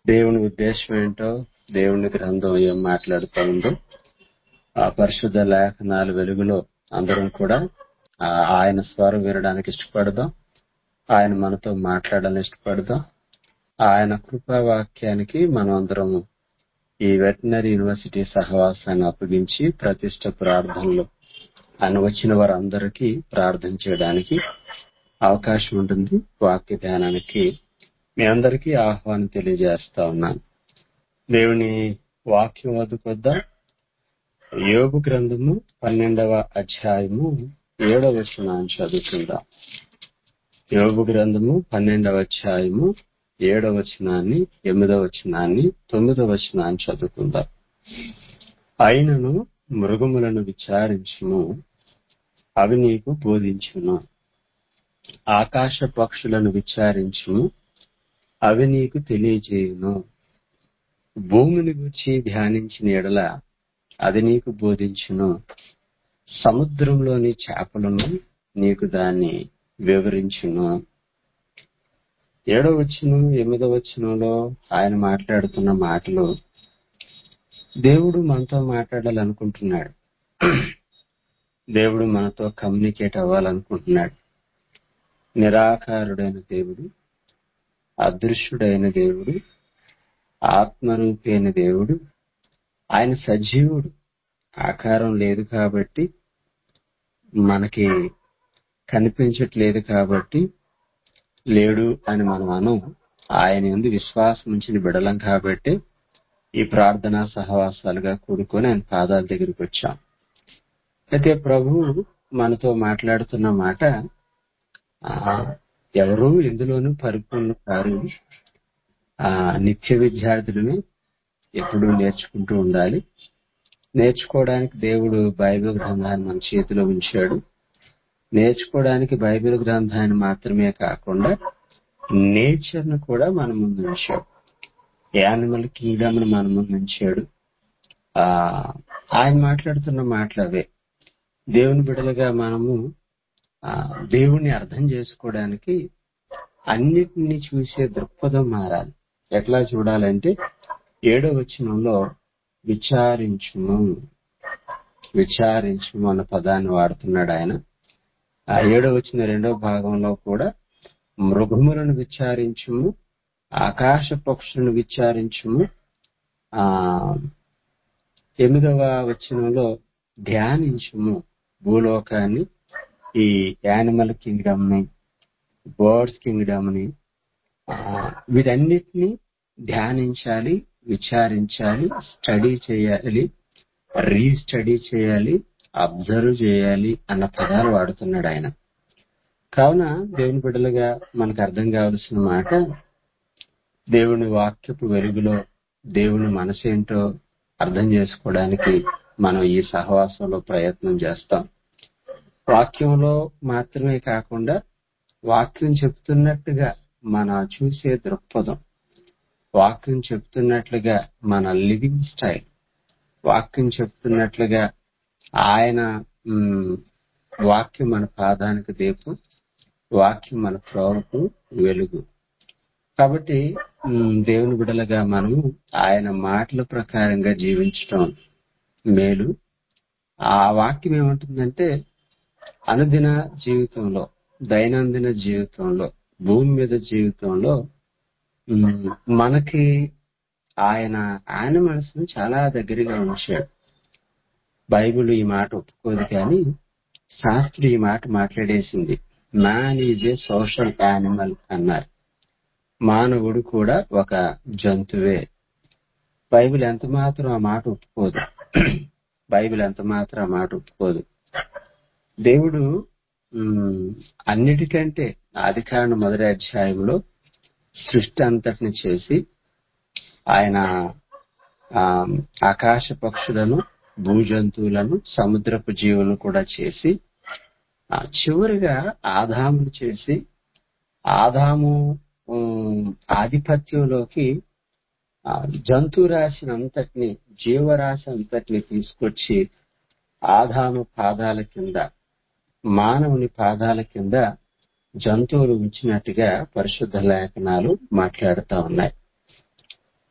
దేవుని ఉద్దేశం ఏంటో దేవుని గ్రంథం ఏం మాట్లాడుతూ ఉందో ఆ పరిశుద్ధ లేఖనాల వెలుగులో అందరం కూడా ఆ ఆయన స్వరం వినడానికి ఇష్టపడదాం ఆయన మనతో మాట్లాడాలని ఇష్టపడదాం ఆయన కృపావాక్యానికి మనం అందరం ఈ వెటనరీ యూనివర్సిటీ సహవాసాన్ని అప్పగించి ప్రతిష్ట ప్రార్థనలు అని వచ్చిన వారందరికీ ప్రార్థన చేయడానికి అవకాశం ఉంటుంది వాక్య ధ్యానానికి మీ అందరికీ ఆహ్వానం తెలియజేస్తా ఉన్నాను దేవుని వాక్యం వద్దకొద్దాం యోగు గ్రంథము పన్నెండవ అధ్యాయము ఏడవ వచనాన్ని చదువుకుందాం యోగు గ్రంథము పన్నెండవ అధ్యాయము ఏడవ వచనాన్ని ఎనిమిదవ వచనాన్ని తొమ్మిదవ వచనాన్ని చదువుకుందాం అయినను మృగములను విచారించుము అవి నీకు బోధించును ఆకాశ పక్షులను విచారించుము అవి నీకు తెలియజేయును భూమిని గురించి ధ్యానించిన ఎడల అది నీకు బోధించును సముద్రంలోని చేపలను నీకు దాన్ని వివరించును ఏడవ వచ్చును ఎనిమిదవ వచ్చునులో ఆయన మాట్లాడుతున్న మాటలు దేవుడు మనతో మాట్లాడాలనుకుంటున్నాడు దేవుడు మనతో కమ్యూనికేట్ అవ్వాలనుకుంటున్నాడు నిరాకారుడైన దేవుడు అదృశ్యుడైన దేవుడు ఆత్మరూపి అయిన దేవుడు ఆయన సజీవుడు ఆకారం లేదు కాబట్టి మనకి కనిపించట్లేదు కాబట్టి లేడు అని మనం అనం ఆయన ఎందు విశ్వాసం ఉంచిన బిడలం కాబట్టి ఈ ప్రార్థనా సహవాసాలుగా కూడుకొని ఆయన పాదాల దగ్గరికి వచ్చాం అయితే ప్రభు మనతో మాట్లాడుతున్న మాట ఆ, ఎవరు ఎందులోనూ పరిపూర్ణ కారు ఆ నిత్య విద్యార్థులను ఎప్పుడూ నేర్చుకుంటూ ఉండాలి నేర్చుకోవడానికి దేవుడు బైబిల్ గ్రంథాన్ని మన చేతిలో ఉంచాడు నేర్చుకోవడానికి బైబిల్ గ్రంథాన్ని మాత్రమే కాకుండా నేచర్ ను కూడా మన ముందు ఉంచాడు యానిమల్ కింగ్డమ్ ను మన ముందు ఉంచాడు ఆ ఆయన మాట్లాడుతున్న మాటలు అవే దేవుని బిడలుగా మనము ఆ దేవుణ్ణి అర్థం చేసుకోవడానికి అన్నిటిని చూసే దృక్పథం మారాలి ఎట్లా చూడాలంటే ఏడో వచనంలో విచారించుము విచారించుము అన్న పదాన్ని వాడుతున్నాడు ఆయన ఆ ఏడో వచ్చిన రెండో భాగంలో కూడా మృగములను విచారించుము ఆకాశ పక్షులను విచారించుము ఆ ఎనిమిదవ వచనంలో ధ్యానించుము భూలోకాన్ని ఈ యానిమల్ కింగ్డమ్ ని బర్డ్స్ కింగ్డమ్ ని ఆ, వీటన్నిటిని ధ్యానించాలి విచారించాలి స్టడీ చేయాలి రీస్టడీ చేయాలి అబ్జర్వ్ చేయాలి అన్న పదాలు వాడుతున్నాడు ఆయన కావున దేవుని బిడ్డలుగా మనకు అర్థం కావలసిన మాట దేవుని వాక్యపు వెలుగులో దేవుని మనసేంటో అర్థం చేసుకోవడానికి మనం ఈ సహవాసంలో ప్రయత్నం చేస్తాం వాక్యంలో మాత్రమే కాకుండా వాక్యం చెప్తున్నట్టుగా మన చూసే దృక్పథం వాక్యం చెప్తున్నట్లుగా మన లివింగ్ స్టైల్ వాక్యం చెప్తున్నట్లుగా ఆయన మ్, వాక్యం మన పాదానికి దీపం వాక్యం మన ప్రోవకు వెలుగు కాబట్టి మ్, దేవుని బిడలుగా మనము ఆయన మాటల ప్రకారంగా జీవించటం మేలు ఆ వాక్యం ఏమంటుందంటే అనుదిన జీవితంలో దైనందిన జీవితంలో భూమి మీద జీవితంలో మ్, మనకి ఆయన యానిమల్స్ ను చాలా దగ్గరగా ఉంచాడు బైబిల్ ఈ మాట ఒప్పుకోదు కానీ శాస్త్రి ఈ మాట మాట్లాడేసింది man is a social animal అన్నారు మానవుడు కూడా ఒక జంతువే బైబిల్ ఎంత మాత్రం ఆ మాట ఒప్పుకోదు బైబిల్ ఎంత మాత్రం ఆ మాట ఒప్పుకోదు దేవుడు మ్, అన్నిటికంటే ఆది కాండ మొదటి అధ్యాయంలో సృష్టి అంతటిని చేసి ఆయన ఆ, ఆకాశ పక్షులను భూజంతువులను సముద్రపు జీవులను కూడా చేసి ఆ, చివరిగా ఆదామును చేసి ఆదాము ఉమ్, ఆధిపత్యంలోకి ఆ, జంతురాశిని అంతటిని జీవరాశి అంతటిని తీసుకొచ్చి ఆదాము పాదాల కింద మానవుని పాదాల కింద జంతువులు ఉంచినట్టుగా పరిశుద్ధ లేఖనాలు మాట్లాడుతా ఉన్నాయి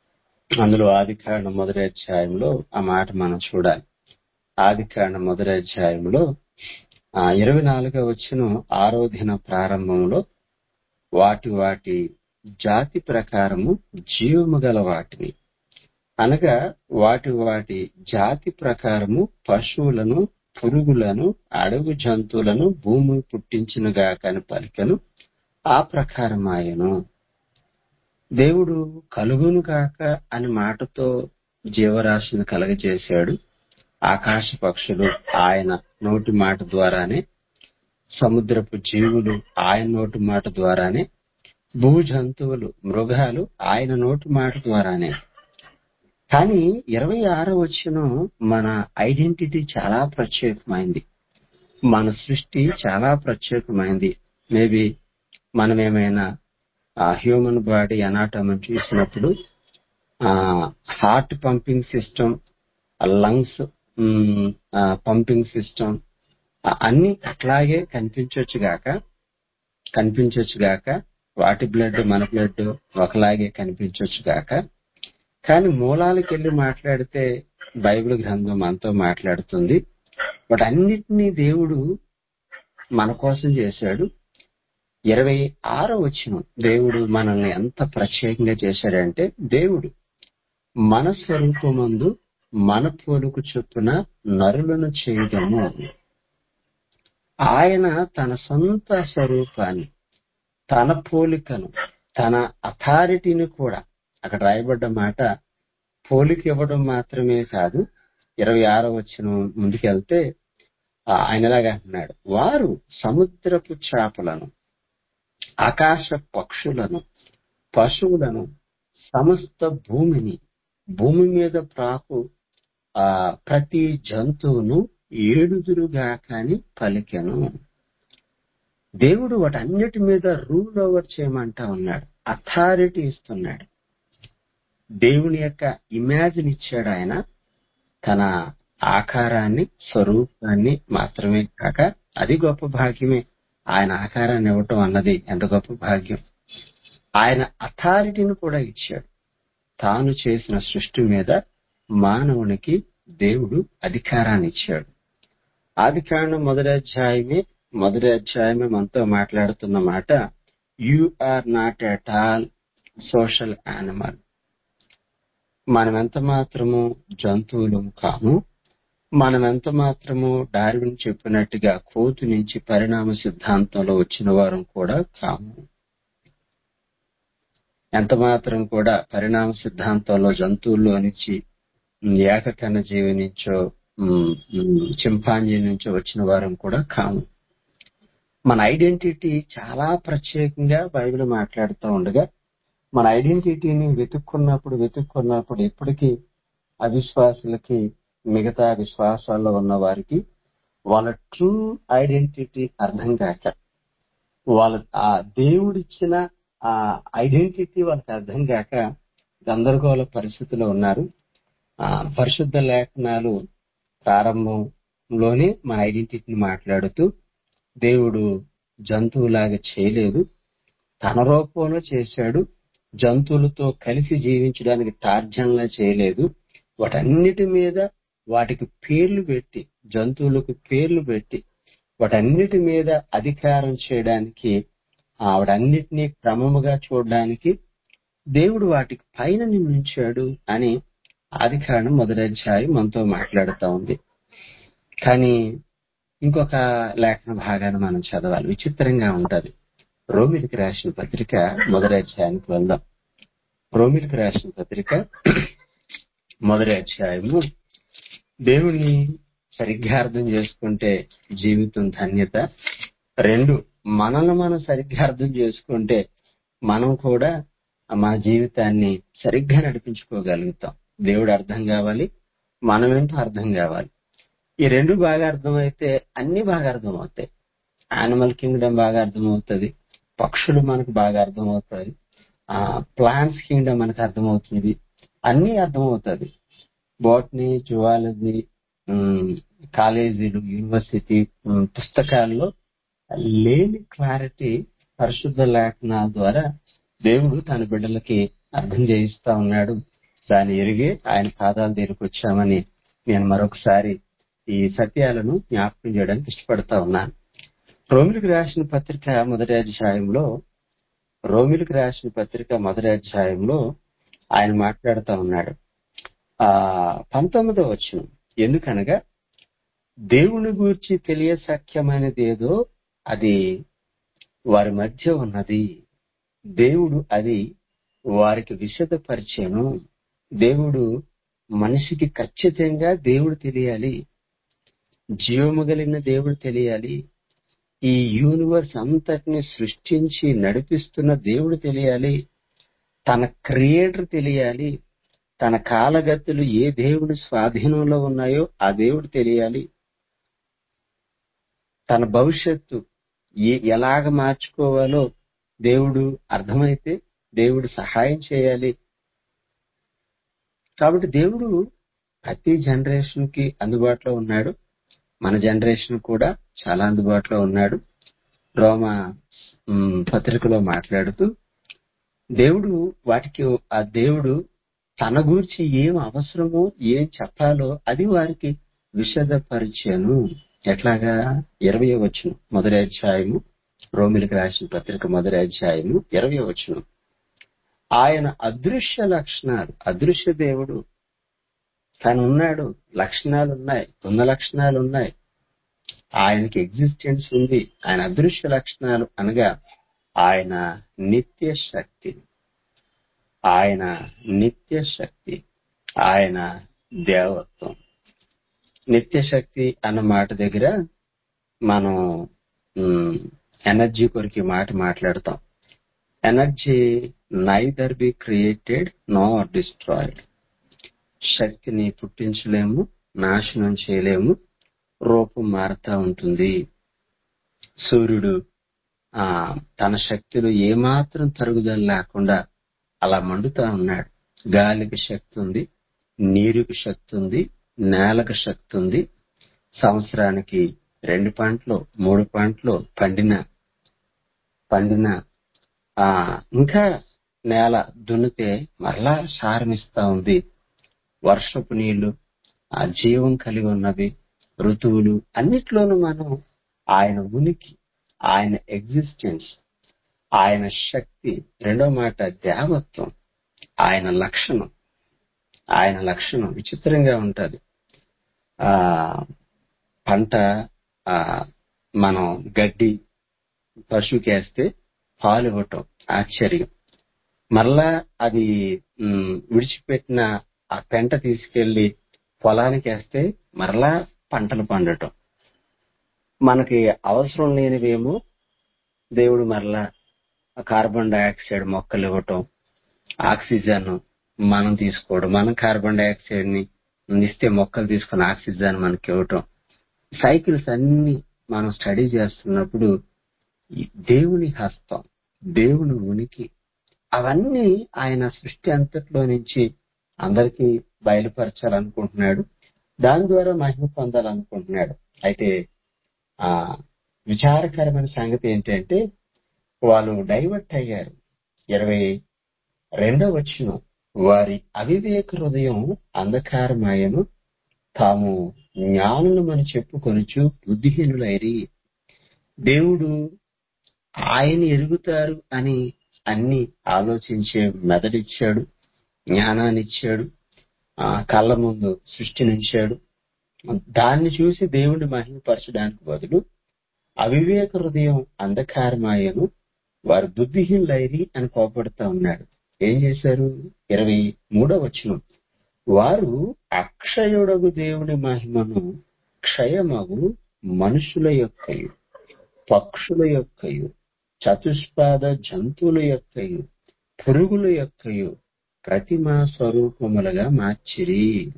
అందులో ఆది కాండం మొదటి అధ్యాయంలో ఆ మాట మనం చూడాలి ఆది కాండం మొదటి అధ్యాయంలో ఆ ఇరవై నాలుగో వచ్చిన ఆరో దిన ప్రారంభంలో వాటి వాటి జాతి ప్రకారము జీవము గల వాటిని అనగా వాటి వాటి జాతి ప్రకారము పశువులను పురుగులను అడవి జంతువులను భూమి పుట్టించినగా కని పలికను ఆ ప్రకారం ఆయను దేవుడు కలుగును కాక అని మాటతో జీవరాశిని కలగజేశాడు ఆకాశ పక్షులు ఆయన నోటి మాట ద్వారానే సముద్రపు జీవులు ఆయన నోటి మాట ద్వారానే భూ జంతువులు మృగాలు ఆయన నోటి మాట ద్వారానే కానీ ఇరవై ఆరో వచ్చిన మన ఐడెంటిటీ చాలా ప్రత్యేకమైంది మన సృష్టి చాలా ప్రత్యేకమైంది మేబీ మనం ఏమైనా హ్యూమన్ బాడీ అనాటమని చూసినప్పుడు heart pumping system lungs pumping system అన్ని అట్లాగే కనిపించవచ్చు గాక కనిపించవచ్చు గాక వాటి బ్లడ్ మన బ్లడ్ ఒకలాగే కనిపించవచ్చు గాక కానీ మూలాలకు వెళ్ళి మాట్లాడితే బైబిల్ గ్రంథం మనతో మాట్లాడుతుంది వాటన్నిటినీ దేవుడు మన కోసం చేశాడు ఇరవై ఆరో వచ్చిన దేవుడు మనల్ని ఎంత ప్రత్యేకంగా చేశాడంటే దేవుడు మన స్వరూపమందు మన పోలుకు చొప్పున నరులను చేయడము ఆయన తన సొంత స్వరూపాన్ని తన పోలికను తన అథారిటీని కూడా అక్కడ రాయబడ్డ మాట పోలిక ఇవ్వడం మాత్రమే కాదు ఇరవై ఆరో వచ్చిన ముందుకెళ్తే ఆయన ఎలాగా అంటున్నాడు వారు సముద్రపు చేపలను ఆకాశ పక్షులను పశువులను సమస్త భూమిని భూమి మీద ప్రాకు ఆ ప్రతి జంతువును ఏడుదురుగా కాని పలికెను దేవుడు వాటన్నిటి మీద రూల్ ఓవర్ చేయమంటా ఉన్నాడు అథారిటీ ఇస్తున్నాడు దేవుని యొక్క ఇమాజిన్ ఇచ్చాడు ఆయన తన ఆకారాన్ని స్వరూపాన్ని మాత్రమే కాక అది గొప్ప భాగ్యమే ఆయన ఆకారాన్ని ఇవ్వటం అన్నది ఎంత గొప్ప భాగ్యం ఆయన అథారిటీని కూడా ఇచ్చాడు తాను చేసిన సృష్టి మీద మానవునికి దేవుడు అధికారాన్ని ఇచ్చాడు ఆది కాండం మొదటి అధ్యాయమే మొదటి అధ్యాయమే మనతో మాట్లాడుతున్న మాట you are not at all social animal మనం ఎంత మాత్రము జంతువులు కాము మనం ఎంత మాత్రము డార్విన్ చెప్పినట్టుగా కోతు నుంచి పరిణామ సిద్ధాంతంలో వచ్చిన వారం కూడా కాము ఎంత మాత్రం కూడా పరిణామ సిద్ధాంతంలో జంతువుల్లో నుంచి ఏకకణ జీవి నుంచో చింపాంజీ నుంచో వచ్చిన వారం కూడా కాము మన ఐడెంటిటీ చాలా ప్రత్యేకంగా బైబిల్ మాట్లాడుతూ ఉండగా మన ఐడెంటిటీని వెతుక్కున్నప్పుడు వెతుక్కున్నప్పుడు ఎప్పటికీ అవిశ్వాసులకి మిగతా విశ్వాసాల్లో ఉన్న వారికి వాళ్ళ ట్రూ ఐడెంటిటీ అర్థం కాక వాళ్ళ ఆ దేవుడిచ్చిన ఆ ఐడెంటిటీ వాళ్ళకి అర్థం కాక గందరగోళ పరిస్థితిలో ఉన్నారు ఆ పరిశుద్ధ లేఖనాలు ప్రారంభంలోనే మన ఐడెంటిటీని మాట్లాడుతూ దేవుడు జంతువులాగా చేయలేదు తన రూపంలో చేశాడు జంతువులతో కలిసి జీవించడానికి టార్జన్లా చేయలేదు వాటన్నిటి మీద వాటికి పేర్లు పెట్టి జంతువులకు పేర్లు పెట్టి వాటన్నిటి మీద అధికారం చేయడానికి ఆవిడన్నిటినీ క్రమముగా చూడడానికి దేవుడు వాటికి పైన నియమించాడు అని ఆది కారణం మొదటి అధ్యాయం మనతో మాట్లాడుతూ ఉంది కానీ ఇంకొక లేఖన భాగాన్ని మనం చదవాలి విచిత్రంగా ఉంటది రోమిలికి రాసిన పత్రిక మొదటి అధ్యాయానికి వెళ్దాం రోమిలికి రాసిన పత్రిక మొదటి అధ్యాయము దేవుణ్ణి సరిగ్గా అర్థం చేసుకుంటే జీవితం ధన్యత రెండు మనల్ని మనం సరిగ్గా అర్థం చేసుకుంటే మనం కూడా మన జీవితాన్ని సరిగ్గా నడిపించుకోగలుగుతాం దేవుడు అర్థం కావాలి మనం ఏంటో అర్థం కావాలి ఈ రెండు బాగా అర్థమైతే అన్ని బాగా అర్థమవుతాయి యానిమల్ కింగ్డమ్ బాగా అర్థమవుతుంది పక్షులు మనకు బాగా అర్థమవుతాయి ఆ ప్లాంట్స్ కింగ్డమ్ మనకు అర్థమవుతుంది అన్ని అర్థమవుతుంది బాటనీ జువాలజీ కాలేజీలు యూనివర్సిటీ పుస్తకాల్లో లేని క్లారిటీ పరిశుద్ధ లేఖనాల ద్వారా దేవుడు తన బిడ్డలకి అర్థం చేయిస్తా ఉన్నాడు దాన్ని ఎరిగి ఆయన పాదాల దగ్గరికి వచ్చామని నేను మరొకసారి ఈ సత్యాలను జ్ఞాపకం చేయడానికి ఇష్టపడతా ఉన్నాను రోమిలకు రాసిన పత్రిక మొదటి అధ్యాయంలో రోమిలకు రాసిన పత్రిక మొదటి అధ్యాయంలో ఆయన మాట్లాడుతూ ఉన్నాడు ఆ పంతొమ్మిదో వచ్చిన ఎందుకనగా దేవుని గూర్చి తెలియసఖ్యమైనది ఏదో అది వారి మధ్య ఉన్నది దేవుడు అది వారికి విశదపరిచాను దేవుడు మనిషికి ఖచ్చితంగా దేవుడు తెలియాలి జీవము కలిగిన దేవుడు తెలియాలి ఈ యూనివర్స్ అంతటిని సృష్టించి నడిపిస్తున్న దేవుడు తెలియాలి తన క్రియేటర్ తెలియాలి తన కాలగతులు ఏ దేవుడి స్వాధీనంలో ఉన్నాయో ఆ దేవుడు తెలియాలి తన భవిష్యత్తు ఏ ఎలాగ మార్చుకోవాలో దేవుడు అర్థమైతే దేవుడు సహాయం చేయాలి కాబట్టి దేవుడు ప్రతి జనరేషన్ కి అందుబాటులో ఉన్నాడు మన జనరేషన్ కూడా చాలా అందుబాటులో ఉన్నాడు రోమ ఉమ్, పత్రికలో మాట్లాడుతూ దేవుడు వాటికి ఆ దేవుడు తన గురించి ఏం అవసరమో ఏం చెప్పాలో అది వారికి విషదపరిచాను ఎట్లాగా ఇరవై వచ్చును మొదటి అధ్యాయము రోమిలకు రాసిన పత్రిక మొదటి అధ్యాయము ఇరవై వచ్చును ఆయన అదృశ్య లక్షణాలు అదృశ్య దేవుడు తను ఉన్నాడు లక్షణాలు ఉన్నాయి ఉన్న లక్షణాలు ఉన్నాయి ఆయనకి ఎగ్జిస్టెన్స్ ఉంది ఆయన అదృశ్య లక్షణాలు అనగా ఆయన నిత్య శక్తి ఆయన నిత్య శక్తి ఆయన దేవత్వం నిత్య శక్తి అన్న మాట దగ్గర మనం మ్, ఎనర్జీ కొరికి మాట మాట్లాడతాం energy neither be created nor destroyed శక్తిని పుట్టించలేము నాశనం చేయలేము రూపం మారుతా ఉంటుంది సూర్యుడు ఆ తన శక్తిలో ఏమాత్రం తరుగుదల లేకుండా అలా మండుతా ఉన్నాడు గాలికి శక్తి ఉంది నీరుకి శక్తి ఉంది నేలకు శక్తి ఉంది సంవత్సరానికి రెండు పంటలు మూడు పంటలు పండిన పండిన ఆ ఇంకా నేల దున్నితే మరలా సారమిస్తా ఉంది వర్షపు నీళ్లు ఆ జీవం కలిగి ఉన్నవి ఋతువులు అన్నిట్లోనూ మనం ఆయన ఉనికి ఆయన ఎగ్జిస్టెన్స్ ఆయన శక్తి రెండో మాట దేవత్వం ఆయన లక్షణం ఆయన లక్షణం విచిత్రంగా ఉంటది ఆ పంట ఆ మనం గడ్డి పశువుకి వేస్తే పాలు ఇవ్వటం ఆశ్చర్యం మరలా అది మ్, విడిచిపెట్టిన ఆ పెంట తీసుకెళ్లి పొలానికి వేస్తే మరలా పంటలు పండటం మనకి అవసరం లేనివేమో దేవుడు మరలా కార్బన్ డైఆక్సైడ్ మొక్కలు ఇవ్వటం ఆక్సిజన్ మనం తీసుకోవడం మనం కార్బన్ డైఆక్సైడ్ ని ఇస్తే మొక్కలు తీసుకుని ఆక్సిజన్ మనకి ఇవ్వటం సైకిల్స్ అన్ని మనం స్టడీ చేస్తున్నప్పుడు ఈ దేవుని హస్తం దేవుని ఉనికి అవన్నీ ఆయన సృష్టి అంతట్లో నుంచి అందరికీ బయలుపరచాలనుకుంటున్నాడు దాని ద్వారా మహిమ పొందాలనుకుంటున్నాడు అయితే ఆ విచారకరమైన సంగతి ఏంటంటే వాళ్ళు డైవర్ట్ అయ్యారు ఇరవై రెండో వచ్చిన వారి అవివేక హృదయం అంధకారమాయను తాము జ్ఞానులమని చెప్పుకొనుచు బుద్ధిహీనులైరి దేవుడు ఆయన ఎరుగుతారు అని అన్ని ఆలోచించే మెదడిచ్చాడు జ్ఞానాన్నిచ్చాడు ఆ కళ్ళ ముందు సృష్టినిచ్చాడు దాన్ని చూసి దేవుణ్ణి మహిమపరచడానికి బదులు అవివేక హృదయం అంధకారమాయను వారు బుద్ధిహీనులైరి అని కోపడుతా ఉన్నాడు ఏం చేశారు ఇరవై మూడో వచనం వారు అక్షయుడగు దేవుని మహిమను క్షయమగు మనుషుల యొక్కయు పక్షుల యొక్కయు చతుష్పాద జంతువుల యొక్కయు పురుగుల యొక్కయు ప్రతిమా స్వరూపములుగా మార్చిరి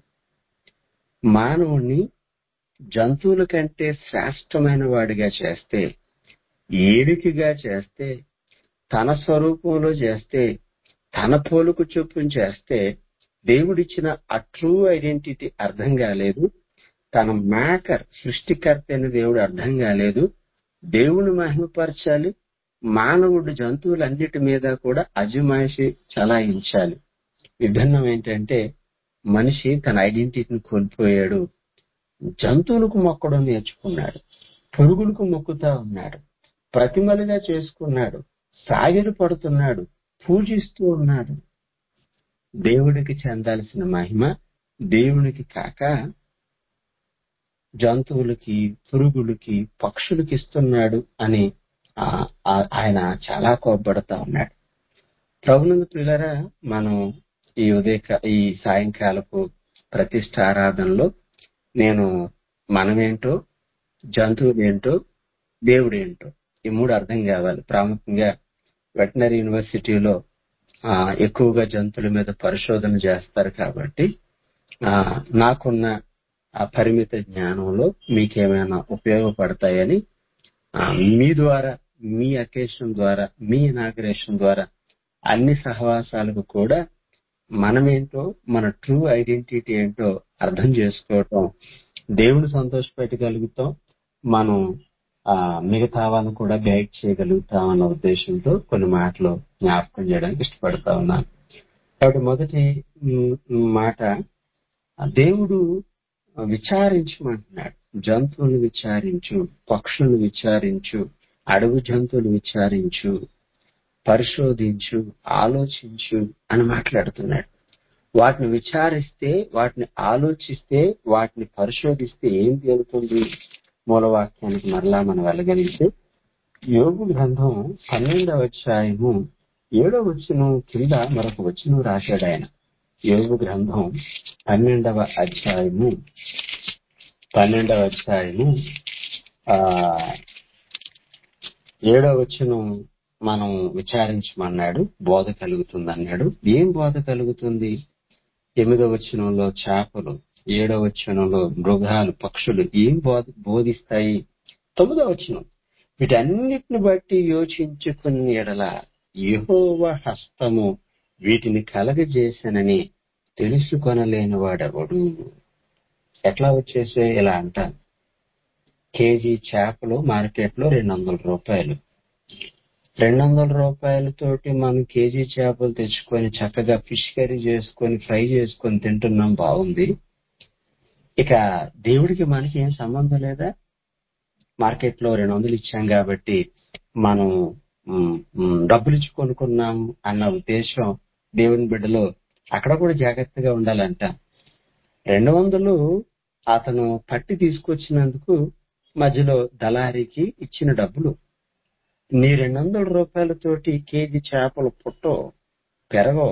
మానవుణ్ణి జంతువుల కంటే శ్రేష్టమైన వాడిగా చేస్తే ఏడికిగా చేస్తే తన స్వరూపంలో చేస్తే తన పోలుకు చొప్పున చేస్తే దేవుడిచ్చిన ఆ ట్రూ ఐడెంటిటీ అర్థం కాలేదు తన మేకర్ సృష్టికర్త అయిన దేవుడు అర్థం కాలేదు దేవుని మహిమపరచాలి మానవుడు జంతువులన్నిటి మీద కూడా అజమాయిషి చలాయించాలి విభిన్నం ఏంటంటే మనిషి తన ఐడెంటిటీని కోల్పోయాడు జంతువులకు మొక్కడం నేర్చుకున్నాడు పురుగులకు మొక్కుతా ఉన్నాడు ప్రతిమలుగా చేసుకున్నాడు సాగిలు పడుతున్నాడు పూజిస్తూ ఉన్నాడు దేవుడికి చెందాల్సిన మహిమ దేవునికి కాక జంతువులకి పురుగులకి పక్షులకి ఇస్తున్నాడు అని ఆ, ఆ, ఆయన చాలా కోపపడతా ఉన్నాడు ప్రభునందు పిల్లరా మనం ఈ ఉదయ ఈ సాయంకాలపు ప్రతిష్ట ఆరాధనలో నేను మనమేంటో జంతువులు ఏంటో దేవుడు ఏంటో ఈ మూడు అర్థం కావాలి ప్రాముఖ్యంగా వెటనరీ యూనివర్సిటీలో ఆ, ఎక్కువగా జంతువుల మీద పరిశోధన చేస్తారు కాబట్టి ఆ, నాకున్న ఆ పరిమిత జ్ఞానంలో మీకేమైనా ఉపయోగపడతాయని ఆ, మీ ద్వారా మీ అకేషన్ ద్వారా మీ ఇనాగ్రేషన్ ద్వారా అన్ని సహవాసాలకు కూడా మనమేంటో మన ట్రూ ఐడెంటిటీ ఏంటో అర్థం చేసుకోవటం దేవుని సంతోషపెట్టగలుగుతాం మనం ఆ మిగతా వాళ్ళని కూడా గైడ్ చేయగలుగుతాం అన్న ఉద్దేశంతో కొన్ని మాటలు జ్ఞాపకం చేయడానికి ఇష్టపడతా ఉన్నాను కాబట్టి మొదటి మ్, మాట దేవుడు విచారించమంటున్నాడు జంతువులను విచారించు పక్షులను విచారించు అడవి జంతువులు విచారించు పరిశోధించు ఆలోచించు అని మాట్లాడుతున్నాడు వాటిని విచారిస్తే వాటిని ఆలోచిస్తే వాటిని పరిశోధిస్తే ఏం తేలుతుంది మూలవాక్యానికి మరలా మనం వెళ్ళగలిగితే యోగు గ్రంథం పన్నెండవ అధ్యాయము ఏడవ వచనం కింద మరొక వచనం రాశాడు ఆయన యోగు గ్రంథం పన్నెండవ అధ్యాయము పన్నెండవ అధ్యాయము ఆ ఏడవ వచనం మనం విచారించమన్నాడు బోధ కలుగుతుంది అన్నాడు ఏం బోధ కలుగుతుంది ఎనిమిదవ వచనంలో చేపలు ఏడవ వచనంలో మృగాలు పక్షులు ఏం బోధ బోధిస్తాయి తొమ్మిదవ వచనం వీటన్నిటిని బట్టి యోచించుకుని ఎడల యెహోవ హస్తము వీటిని కలగజేసనని తెలుసుకొనలేని వాడెవడు ఎట్లా వచ్చేసే ఇలా అంటాను కేజీ చేపలు మార్కెట్లో రెండు వందల రూపాయలు రెండు వందల రూపాయలతోటి మనం కేజీ చేపలు తెచ్చుకొని చక్కగా ఫిష్ కర్రీ చేసుకొని ఫ్రై చేసుకొని తింటున్నాం బాగుంది ఇక దేవుడికి మనకి ఏం సంబంధం లేదా మార్కెట్ లో రెండు వందలు ఇచ్చాం కాబట్టి మనం మ్, మ్, డబ్బులు ఇచ్చి కొనుక్కున్నాం అన్న ఉద్దేశం దేవుని బిడ్డలో అక్కడ కూడా జాగ్రత్తగా ఉండాలంట రెండు వందలు అతను పట్టి తీసుకొచ్చినందుకు మధ్యలో దళారికి ఇచ్చిన డబ్బులు నీ రెండు వందల రూపాయలతోటి కేజీ చేపలు పుట్టో పెరగో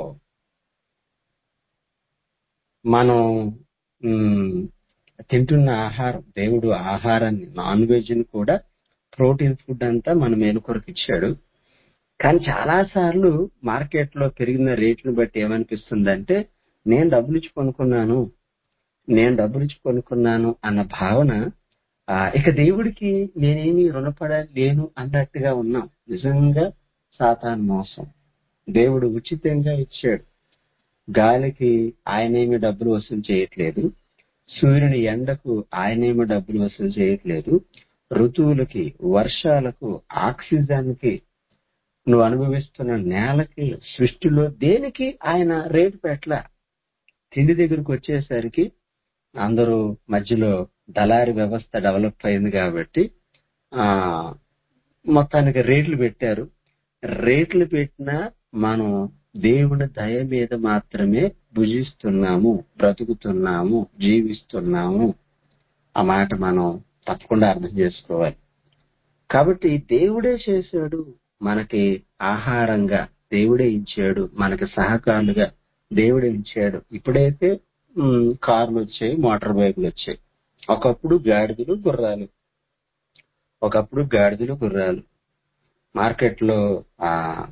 మనం మ్, తింటున్న ఆహారం దేవుడు ఆహారాన్ని నాన్ వెజ్ ని కూడా ప్రోటీన్ ఫుడ్ అంతా మన మేలు కొరకు ఇచ్చాడు కానీ చాలా సార్లు మార్కెట్ లో పెరిగిన రేట్లను బట్టి ఏమనిపిస్తుందంటే నేను డబ్బులు ఇచ్చి కొనుక్కున్నాను నేను డబ్బులు ఇచ్చి కొనుక్కున్నాను అన్న భావన ఆ, ఇక దేవుడికి నేనేమి రుణపడలేను అన్నట్టుగా ఉన్నాం నిజంగా సాతాన్ మోసం దేవుడు ఉచితంగా ఇచ్చాడు గాలికి ఆయనేమి డబ్బులు వసూలు చేయట్లేదు సూర్యుని ఎండకు ఆయనేమి డబ్బులు వసూలు చేయట్లేదు ఋతువులకి వర్షాలకు ఆక్సిజన్ కి నువ్వు అనుభవిస్తున్న నేలకి సృష్టిలో దేనికి ఆయన రేటు పెట్టలా తిండి దగ్గరకు వచ్చేసరికి అందరూ మధ్యలో దళారి వ్యవస్థ డెవలప్ అయింది కాబట్టి ఆ మొత్తానికి రేట్లు పెట్టారు రేట్లు పెట్టినా మనం దేవుని దయ మీద మాత్రమే భుజిస్తున్నాము బ్రతుకుతున్నాము జీవిస్తున్నాము ఆ మాట మనం తప్పకుండా అర్థం చేసుకోవాలి కాబట్టి దేవుడే చేశాడు మనకి ఆహారంగా దేవుడే ఇచ్చాడు మనకి సహకారులుగా దేవుడే ఇచ్చాడు ఇప్పుడైతే ఉమ్, కార్లు వచ్చాయి మోటార్ బైకులు వచ్చాయి ఒకప్పుడు గాడిదలు గుర్రాలు ఒకప్పుడు గాడిదలు గుర్రాలు మార్కెట్ లో ఆ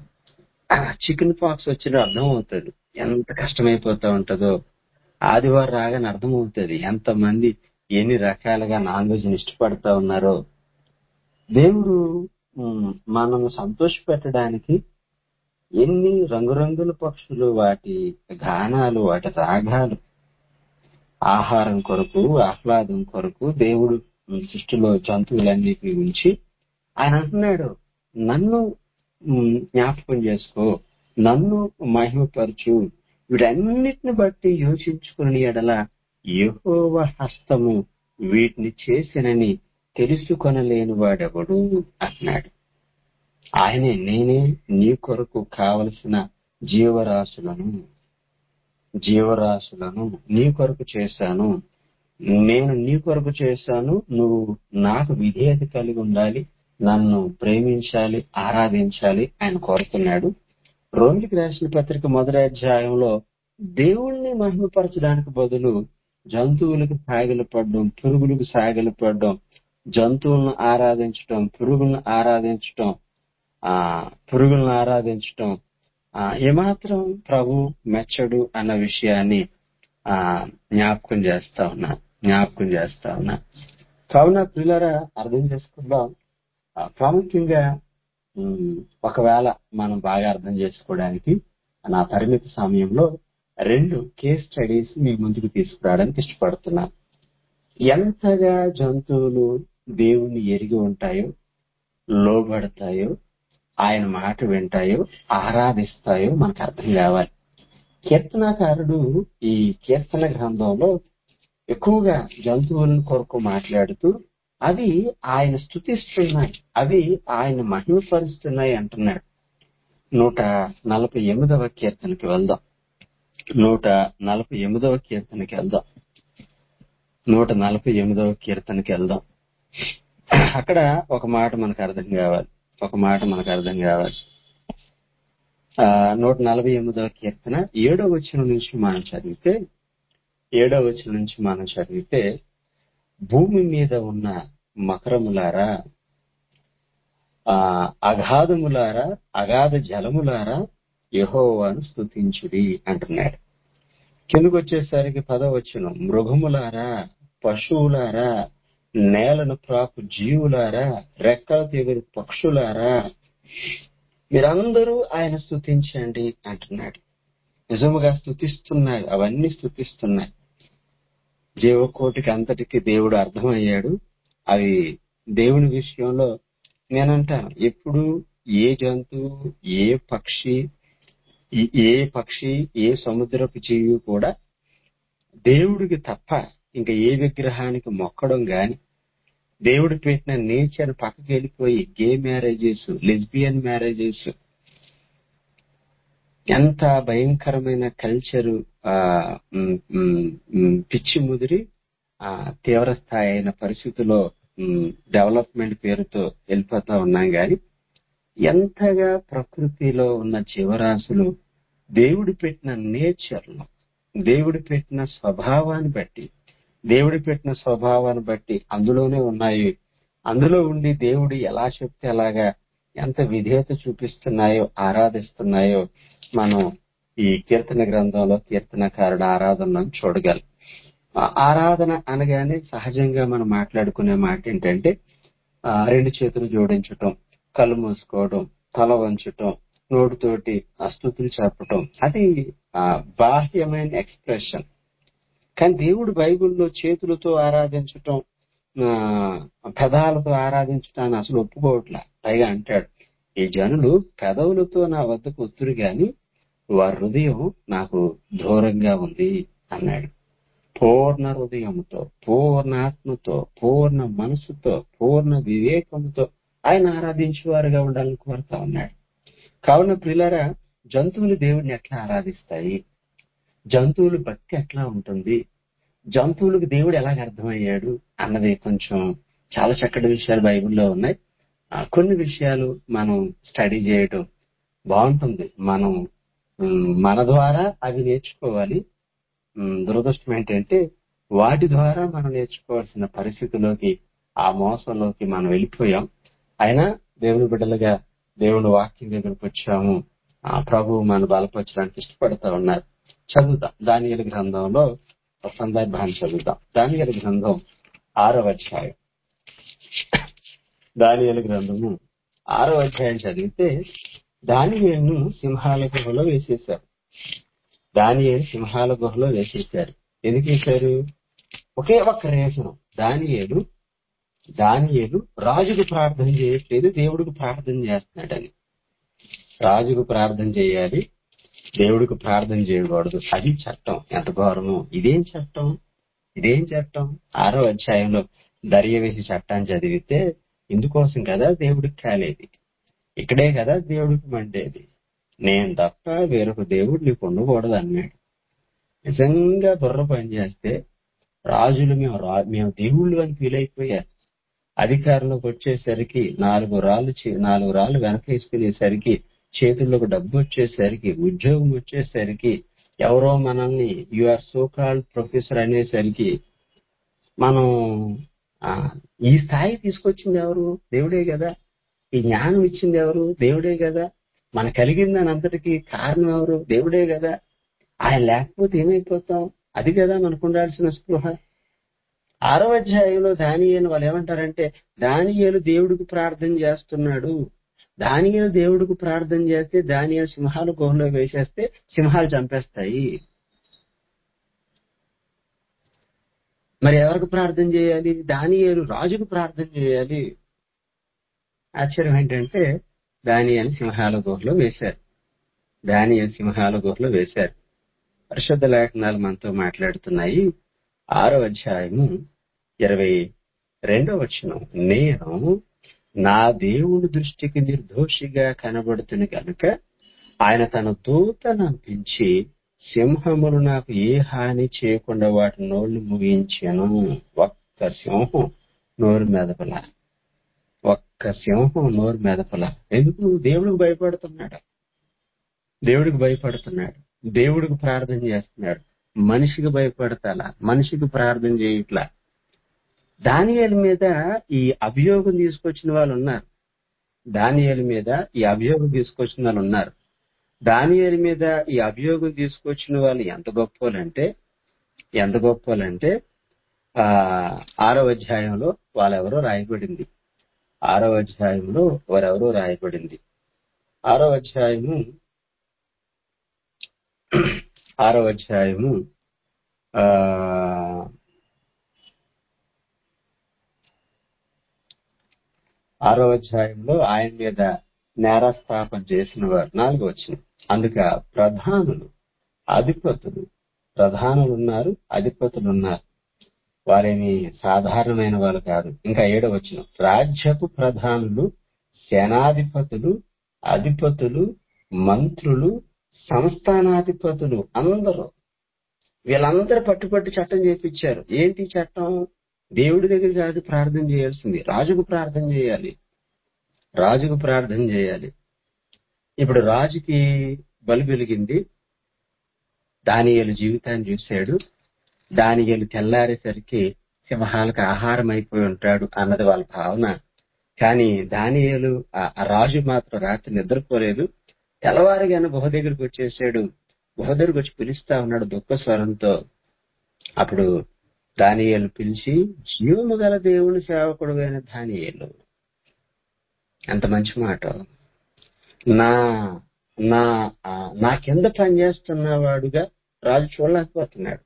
చికెన్ పాక్స్ వచ్చిన అర్థం అవుతుంది ఎంత కష్టమైపోతా ఉంటుందో ఆదివారం రాగానే అర్థం అవుతుంది ఎంత మంది ఎన్ని రకాలుగా నాన్ వెజ్ ఇష్టపడతా ఉన్నారో దేవుడు ఉమ్, మనము సంతోష పెట్టడానికి ఎన్ని రంగురంగుల పక్షులు వాటి గానాలు వాటి రాగాలు ఆహారం కొరకు ఆహ్లాదం కొరకు దేవుడు ఉమ్, సృష్టిలో జంతువులన్నిటిని ఉంచి ఆయన అంటున్నాడు నన్ను ఉమ్, జ్ఞాపకం చేసుకో నన్ను మహిమపరచు వీటన్నిటిని బట్టి యోచించుకుని ఎడల యెహోవ హస్తము వీటిని చేసినని తెలుసుకొనలేని వాడెవడు అన్నాడు ఆయనే నేనే నీ కొరకు కావలసిన జీవరాశులను జీవరాశులను నీ కొరకు చేశాను నేను నీ కొరకు చేశాను నువ్వు నాకు విధేయత కలిగి ఉండాలి నన్ను ప్రేమించాలి ఆరాధించాలి ఆయన కోరుతున్నాడు రోమిలికి రాసిన పత్రిక మొదటి అధ్యాయంలో దేవుణ్ణి మహిమపరచడానికి బదులు జంతువులకు సాగిలు పడడం పురుగులకు సాగిలు పడడం జంతువులను ఆరాధించటం పురుగులను ఆరాధించటం ఆ పురుగులను ఆరాధించటం ఆ ఏమాత్రం ప్రభు మెచ్చడు అన్న విషయాన్ని ఆ జ్ఞాపకం చేస్తా ఉన్నా జ్ఞాపకం చేస్తా ఉన్నా కావున పిల్లరా అర్థం చేసుకుందాం ఆ, ప్రాముఖ్యంగా ఉమ్, ఒకవేళ మనం బాగా అర్థం చేసుకోవడానికి నా పరిమిత సమయంలో రెండు కేస్ స్టడీస్ మీ ముందుకు తీసుకురావడానికి ఇష్టపడుతున్నాను ఎంతగా జంతువులు దేవుణ్ణి ఎరిగి ఉంటాయో లోబడతాయో ఆయన మాట వింటాయో ఆరాధిస్తాయో మనకు అర్థం కావాలి కీర్తనాకారుడు ఈ కీర్తన గ్రంథంలో ఎక్కువగా జంతువుల కొరకు మాట్లాడుతూ అవి ఆయన స్థుతిస్తున్నాయి అవి ఆయన మహిమపరుస్తున్నాయి అంటున్నాడు నూట నలభై ఎనిమిదవ కీర్తనకి వెళ్దాం నూట నలభై ఎనిమిదవ కీర్తనకి వెళ్దాం నూట నలభై ఎనిమిదవ కీర్తనకి వెళ్దాం అక్కడ ఒక మాట మనకు అర్థం కావాలి ఒక మాట మనకు అర్థం కావాలి ఆ నూట నలభై ఎనిమిదవ కీర్తన ఏడో వచనం నుంచి మనం చదివితే ఏడో వచనం నుంచి మనం చదివితే భూమి మీద ఉన్న మకరములారా ఆ అగాధములారా అగాధ జలములారా యెహోవాను స్తుతించుడి అంటున్నాడు కిందకు వచ్చేసరికి పదవచ్చును మృగములారా పశువులారా నేలను ప్రాకు జీవులారా రెక్కలు తెగురు పక్షులారా మీరందరూ ఆయన స్తుతించండి అంటున్నాడు నిజముగా స్తుతిస్తున్నాయి అవన్నీ స్తుతిస్తున్నాయి జీవకోటికి అంతటికి దేవుడు అర్థమయ్యాడు అవి దేవుని విషయంలో నేనంటాను ఎప్పుడు ఏ జంతువు ఏ పక్షి ఈ- ఏ పక్షి ఏ సముద్రపు జీవి కూడా దేవుడికి తప్ప ఇంకా ఏ విగ్రహానికి మొక్కడం గాని దేవుడు పెట్టిన నేచర్ పక్కకి వెళ్ళిపోయి గే మ్యారేజెస్ లెస్బియన్ మ్యారేజెస్ ఎంత భయంకరమైన కల్చరు ఆ ఉమ్, ఉమ్, ఉమ్, పిచ్చి ముదిరి ఆ తీవ్ర స్థాయి అయిన పరిస్థితిలో డెవలప్మెంట్ పేరుతో వెళ్ళిపోతా ఉన్నాం గాని ఎంతగా ప్రకృతిలో ఉన్న జీవరాశులు దేవుడు పెట్టిన నేచర్ లో దేవుడు పెట్టిన స్వభావాన్ని బట్టి దేవుడు పెట్టిన స్వభావాన్ని బట్టి అందులోనే ఉన్నాయి అందులో ఉండి దేవుడు ఎలా చెప్తే అలాగా ఎంత విధేయత చూపిస్తున్నాయో ఆరాధిస్తున్నాయో మనం ఈ కీర్తన గ్రంథంలో కీర్తనకారుడు ఆరాధనను చూడగలం ఆ ఆరాధన అనగానే సహజంగా మనం మాట్లాడుకునే మాట ఏంటంటే ఆ, రెండు చేతులు జోడించటం కళ్ళు మూసుకోవడం తల వంచటం నోటితోటి అస్తుతులు చెప్పటం అది ఆ, బాహ్యమైన ఎక్స్ప్రెషన్ కానీ దేవుడు బైబిల్లో చేతులతో ఆరాధించటం ఆ, పెదాలతో ఆరాధించటాన్ని అసలు ఒప్పుకోవట్లా పైగా అంటాడు ఈ జనులు పెదవులతో నా వద్దకు వస్తురు గాని వారి హృదయం నాకు దూరంగా ఉంది అన్నాడు పూర్ణ హృదయంతో పూర్ణ ఆత్మతో పూర్ణ మనసుతో పూర్ణ వివేకంతో ఆయన ఆరాధించేవారుగా ఉండాలని కోరుతా ఉన్నాడు కావున ప్రియులారా జంతువులు దేవుడిని ఎట్లా ఆరాధిస్తాయి జంతువులు భక్తి ఎట్లా ఉంటుంది జంతువులకు దేవుడు ఎలాగ అర్థమయ్యాడు అన్నది కొంచెం చాలా చక్కటి విషయాలు బైబిల్లో ఉన్నాయి ఆ, కొన్ని విషయాలు మనం స్టడీ చేయడం బాగుంటుంది మనం ఉమ్, మన ద్వారా అవి నేర్చుకోవాలి ఉమ్, దురదృష్టం ఏంటంటే వాటి ద్వారా మనం నేర్చుకోవాల్సిన పరిస్థితిలోకి ఆ మోసంలోకి మనం వెళ్ళిపోయాం అయినా దేవుని బిడ్డలుగా దేవుని వాక్యం దగ్గరకు వచ్చాము ఆ ప్రభు మన బలపరచడానికి ఇష్టపడతా ఉన్నారు చదువుతాం దానియలు గ్రంథంలో ఒక సందర్భాన్ని చదువుతాం దానియలు గ్రంథం ఆరవ అధ్యాయం దానియలు గ్రంథము ఆరవ అధ్యాయం చదివితే దానియేలును సింహాల గుహలో వేసేశారు దానియేలు సింహాల గుహలో వేసేశారు ఎందుకు వేశారు ఒకే ఒక్క రీజన్ దానియేలు దానియేలు రాజుకు ప్రార్థన చేయట్లేదు దేవుడికి ప్రార్థన చేస్తున్నాడని రాజుకు ప్రార్థన చేయాలి దేవుడికి ప్రార్థన చేయకూడదు అది చట్టం ఎంత ఘోరము ఇదేం చట్టం ఇదేం చట్టం ఆరో అధ్యాయంలో దర్యవేసి చట్టాన్ని చదివితే ఇందుకోసం కదా దేవుడికి కాలేది ఇక్కడే కదా దేవుడికి మండేది నేను తప్ప వేరొక దేవుడు నీకు ఉండకూడదు అన్నాడు నిజంగా బుర్ర పని చేస్తే రాజులు మేము రా- మేము దేవుళ్ళు అని ఫీల్ అయిపోయారు అధికారంలోకి వచ్చేసరికి నాలుగు రాళ్ళు చే- నాలుగు రాళ్ళు వెనకేసుకునేసరికి చేతుల్లోకి డబ్బు వచ్చేసరికి ఉద్యోగం వచ్చేసరికి ఎవరో మనల్ని you are so called professor అనేసరికి మనం ఆ, ఈ స్థాయి తీసుకొచ్చింది ఎవరు దేవుడే కదా ఈ జ్ఞానం ఇచ్చింది ఎవరు దేవుడే కదా మన కలిగిన దాని అంతటికి కారణం ఎవరు దేవుడే కదా ఆయన లేకపోతే ఏమైపోతాం అది కదా మనకు ఉండాల్సిన స్పృహ ఆరో అధ్యాయంలో దానియేలు వాళ్ళు ఏమంటారంటే దానియేలు దేవుడికి ప్రార్థన చేస్తున్నాడు దానియేలు దేవుడికి ప్రార్థన చేస్తే దానియేలు సింహాలు గుహలో వేసేస్తే సింహాలు చంపేస్తాయి మరి ఎవరికి ప్రార్థన చేయాలి దానియేలు రాజుకు ప్రార్థన చేయాలి ఆశ్చర్యం ఏంటంటే దానియేలు సింహాల గుహలో వేశారు దానియేలు సింహాల గుహలో వేశారు పరిశుద్ధ లేఖనాలు మనతో మాట్లాడుతున్నాయి ఆరో అధ్యాయము ఇరవై రెండో వచనం నేను నా దేవుని దృష్టికి నిర్దోషిగా కనబడుతుని కనుక ఆయన తన దూతను పంపించి సింహములు నాకు ఏ హాని చేయకుండా వాటి నోళ్లు ముగించాను ఒక్క సింహం నోరు మెదపల ఒక్క సింహం నోరు మెదపల ఎందుకు దేవుడికి భయపడుతున్నాడు దేవుడికి భయపడుతున్నాడు దేవుడికి ప్రార్థన చేస్తున్నాడు మనిషికి భయపడతాలా మనిషికి ప్రార్థన చేయట్లా దానియేలు మీద ఈ అభియోగం తీసుకొచ్చిన వాళ్ళు ఉన్నారు దానియేలు మీద ఈ అభియోగం తీసుకొచ్చిన వాళ్ళు ఉన్నారు దానియేలు మీద ఈ అభియోగం తీసుకొచ్చిన వాళ్ళు ఎంత గొప్పలంటే ఎంత గొప్పలంటే ఆ ఆరో అధ్యాయంలో వాళ్ళెవరో రాయబడింది ఆరో అధ్యాయంలో వారెవరో రాయబడింది ఆరో అధ్యాయము ఆరో అధ్యాయము ఆ ఆరో అధ్యాయంలో ఆయన మీద నేరస్థాపన చేసిన వారు నాలుగు వచ్చిన అందుక ప్రధానులు అధిపతులు ప్రధానులు ఉన్నారు అధిపతులు ఉన్నారు వారేమి సాధారణమైన వాళ్ళు కాదు ఇంకా ఏడో వచ్చిన రాజ్యపు ప్రధానులు సేనాధిపతులు అధిపతులు మంత్రులు సంస్థానాధిపతులు అందరూ వీళ్ళందరూ పట్టుపట్టి చట్టం చేపించారు ఏంటి చట్టం దేవుడి దగ్గర కాదు ప్రార్థన చేయాల్సింది రాజుకు ప్రార్థన చేయాలి రాజుకు ప్రార్థన చేయాలి ఇప్పుడు రాజుకి బలి వెలిగింది దానియేలు జీవితాన్ని చూశాడు దానియేలు తెల్లారేసరికి సింహాలకు ఆహారం అయిపోయి ఉంటాడు అన్నది వాళ్ళ భావన కానీ దానియేలు ఆ ఆ రాజు మాత్రం రాత్రి నిద్రపోలేదు తెల్లవారుగానే గుహ దగ్గరికి వచ్చేసాడు గుహ దగ్గరికి వచ్చి పిలుస్తా ఉన్నాడు దుఃఖ స్వరంతో అప్పుడు దానియేలు పిలిచి జీవము గల దేవుని సేవకుడు అయిన దానియేలు ఎంత మంచి మాట నా నా ఆ, నా కింద పనిచేస్తున్నవాడుగా రాజు చూడలేకపోతున్నాడు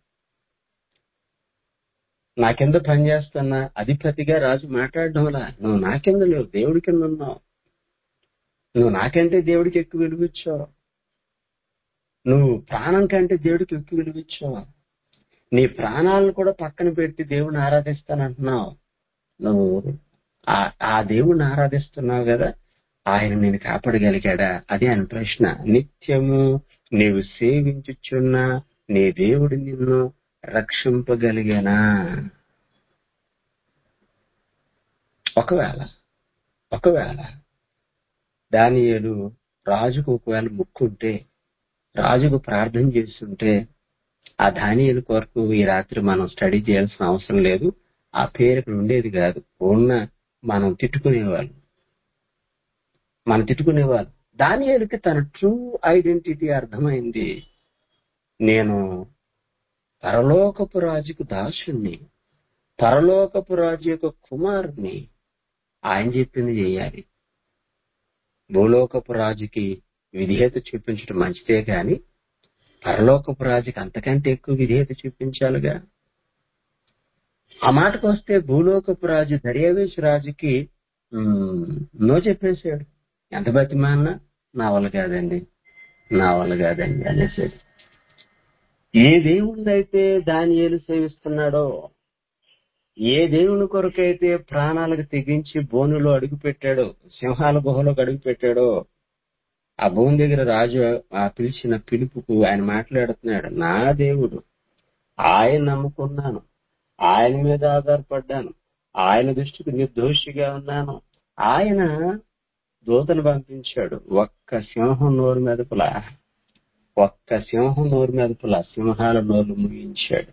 నా కింద పనిచేస్తున్న అధిపతిగా రాజు మాట్లాడడంలా నువ్వు నా కింద లేవు దేవుడి కింద ఉన్నావు నువ్వు నాకంటే దేవుడికి ఎక్కువ విలువిచ్చావు నువ్వు ప్రాణం కంటే దేవుడికి ఎక్కువ విలువిచ్చావు నీ ప్రాణాలను కూడా పక్కన పెట్టి దేవుడిని ఆరాధిస్తానంటున్నావు నువ్వు ఆ ఆ దేవుణ్ణి ఆరాధిస్తున్నావు కదా ఆయన నేను కాపాడగలిగాడా అది ఆయన ప్రశ్న నిత్యము నీవు సేవించుచున్న నీ దేవుడు నిన్ను రక్షింపగలిగానా ఒకవేళ ఒకవేళ దానియేలు రాజుకు ఒకవేళ ముక్కుంటే రాజుకు ప్రార్థన చేస్తుంటే ఆ దానియేలు కొరకు ఈ రాత్రి మనం స్టడీ చేయాల్సిన అవసరం లేదు ఆ పేరు ఇక్కడ ఉండేది కాదు ఉన్న మనం తిట్టుకునేవాళ్ళు మనం తిట్టుకునేవాళ్ళు దానియేలుకి తన ట్రూ ఐడెంటిటీ అర్థమైంది నేను పరలోకపు రాజుకు దాసుణ్ణి పరలోకపు రాజు యొక్క కుమారుని ఆయన చెప్పింది చేయాలి భూలోకపు రాజుకి విధేయత చూపించడం మంచిదే గాని పరలోకపు రాజుకి అంతకంటే ఎక్కువ విధేయత చూపించాలిగా ఆ మాటకు వస్తే భూలోకపు రాజు దర్యావేశు రాజుకి ఉమ్, నో చెప్పేశాడు ఎంత బతిమాలినా నా వల్ల కాదండి నా వల్ల కాదండి అనేసాడు ఏ దేవుణ్ణైతే దానియేలు సేవిస్తున్నాడో ఏ దేవుని కొరకైతే ప్రాణాలకు తెగించి బోనులో అడుగు పెట్టాడో సింహాల గుహలోకి అడుగు పెట్టాడో ఆ భూమి దగ్గర రాజు ఆ పిలిచిన పిలుపుకు ఆయన మాట్లాడుతున్నాడు నా దేవుడు ఆయన నమ్ముకున్నాను ఆయన మీద ఆధారపడ్డాను ఆయన దృష్టికి నిర్దోషిగా ఉన్నాను ఆయన దూతను పంపించాడు ఒక్క సింహం నోరు మెదపులా ఒక్క సింహం నోరు మెదపులా సింహాల నోరు ముగించాడు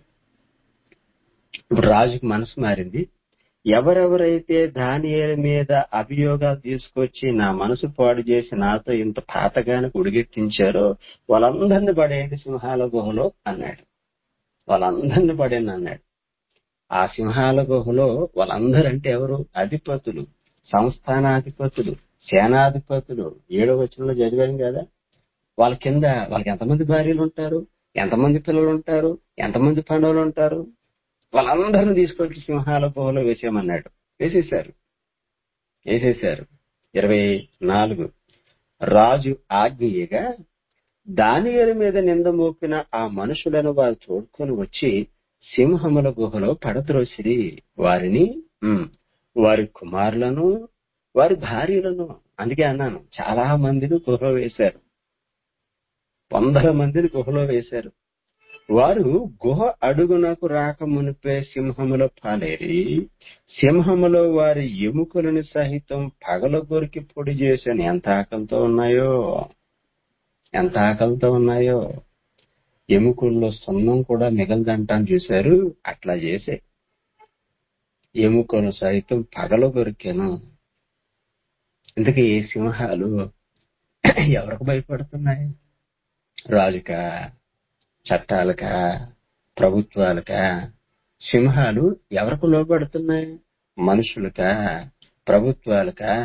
ఇప్పుడు రాజుకు మనసు మారింది ఎవరెవరైతే దానియేలు మీద అభియోగాలు తీసుకొచ్చి నా మనసు పాడు చేసి నాతో ఇంత పాతగానికి ఉడిగెట్టించారో వాళ్ళందరినీ పడేయండి సింహాల గుహలో అన్నాడు వాళ్ళందరినీ పడేయండి అన్నాడు ఆ సింహాల గుహలో వాళ్ళందరంటే ఎవరు అధిపతులు సంస్థానాధిపతులు సేనాధిపతులు ఏడో వచనంలో చదివాం కదా వాళ్ళ కింద వాళ్ళకి ఎంతమంది భార్యలు ఉంటారు ఎంతమంది పిల్లలు ఉంటారు ఎంతమంది పండుగలు ఉంటారు వాళ్ళందరిని తీసుకొచ్చి సింహాల గుహలో వేసేయమన్నాడు వేసేశారు వేసేశారు ఇరవై నాలుగు రాజు ఆజ్ఞయగా దానియేలు మీద నింద మోపిన ఆ మనుషులను వారు తోడుకొని వచ్చి సింహముల గుహలో పడద్రోసిరి వారిని ఉమ్, వారి కుమారులను వారి భార్యలను అందుకే అన్నాను చాలా మందిని గుహలో వేశారు వందల మందిని గుహలో వేశారు వారు గుహ అడుగునకు రాక మునిపే సింహముల పాలేరి సింహములో వారి ఎముకలను సహితం పగల కొరికి పొడి చేశాను ఎంత ఆకలితో ఉన్నాయో ఎంత ఆకలితో ఉన్నాయో ఎముకల్లో సున్నం కూడా మిగలదంటాను చూశారు అట్లా చేసే ఎముకను సైతం పగల కొరికాను ఇంతకీ ఈ సింహాలు ఎవరికి భయపడుతున్నాయి రాజుకా చట్టాలకా ప్రభుత్వాలకా సింహాలు ఎవరికి లోపడుతున్నాయి మనుషులకా ప్రభుత్వాలకా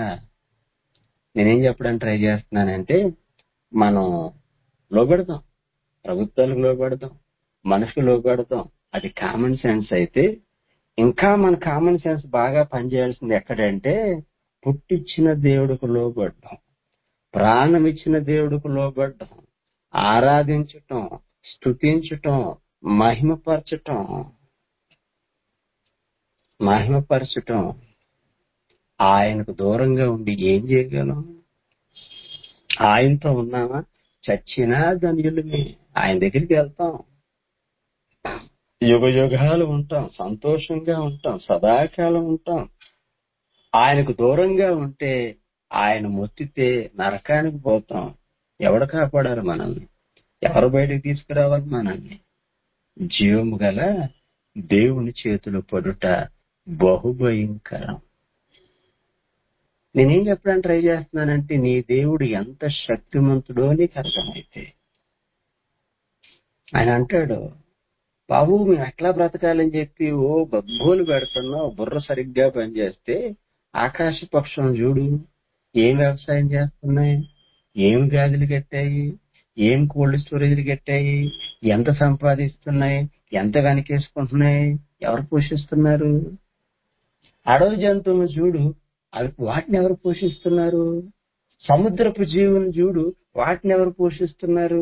నేనేం చెప్పడానికి ట్రై చేస్తున్నానంటే మనం లోబడతాం ప్రభుత్వాలకు లోబడతాం మనుషులు లోబడతాం అది కామన్ సెన్స్ అయితే ఇంకా మన కామన్ సెన్స్ బాగా పనిచేయాల్సింది ఎక్కడంటే పుట్టిచ్చిన దేవుడికి లోబడ్డం ప్రాణం ఇచ్చిన దేవుడికి లోబడ్డం ఆరాధించటం స్తుతించటం మహిమపరచటం మహిమపరచటం ఆయనకు దూరంగా ఉండి ఏం చేయగలం ఆయనతో ఉన్నామా చచ్చినా ధన్యులమే ఆయన దగ్గరికి వెళ్తాం యుగ యుగాలు ఉంటాం సంతోషంగా ఉంటాం సదాకాలం ఉంటాం ఆయనకు దూరంగా ఉంటే ఆయన మొత్తితే నరకానికి పోతాం ఎవడు కాపాడాలి మనల్ని ఎవరు బయటకు తీసుకురావాలి మనల్ని జీవము గల దేవుని చేతులు పడుట బహుభయంకరం నేనేం చెప్పడానికి ట్రై చేస్తున్నానంటే నీ దేవుడు ఎంత శక్తిమంతుడో నీకు అర్థమైతే ఆయన అంటాడు బాబు మేము ఎట్లా బ్రతకాలని చెప్పి ఓ గగ్గోలు పెడుతున్నావు బుర్ర సరిగ్గా పనిచేస్తే ఆకాశ పక్షం చూడు ఏం వ్యవసాయం చేస్తున్నాయి ఏం వ్యాధులు కట్టాయి ఏం కోల్డ్ స్టోరేజ్లు కట్టాయి ఎంత సంపాదిస్తున్నాయి ఎంత వెనకేసుకుంటున్నాయి ఎవరు పోషిస్తున్నారు అడవి జంతువులను చూడు అవి వాటిని ఎవరు పోషిస్తున్నారు సముద్రపు జీవులను చూడు వాటిని ఎవరు పోషిస్తున్నారు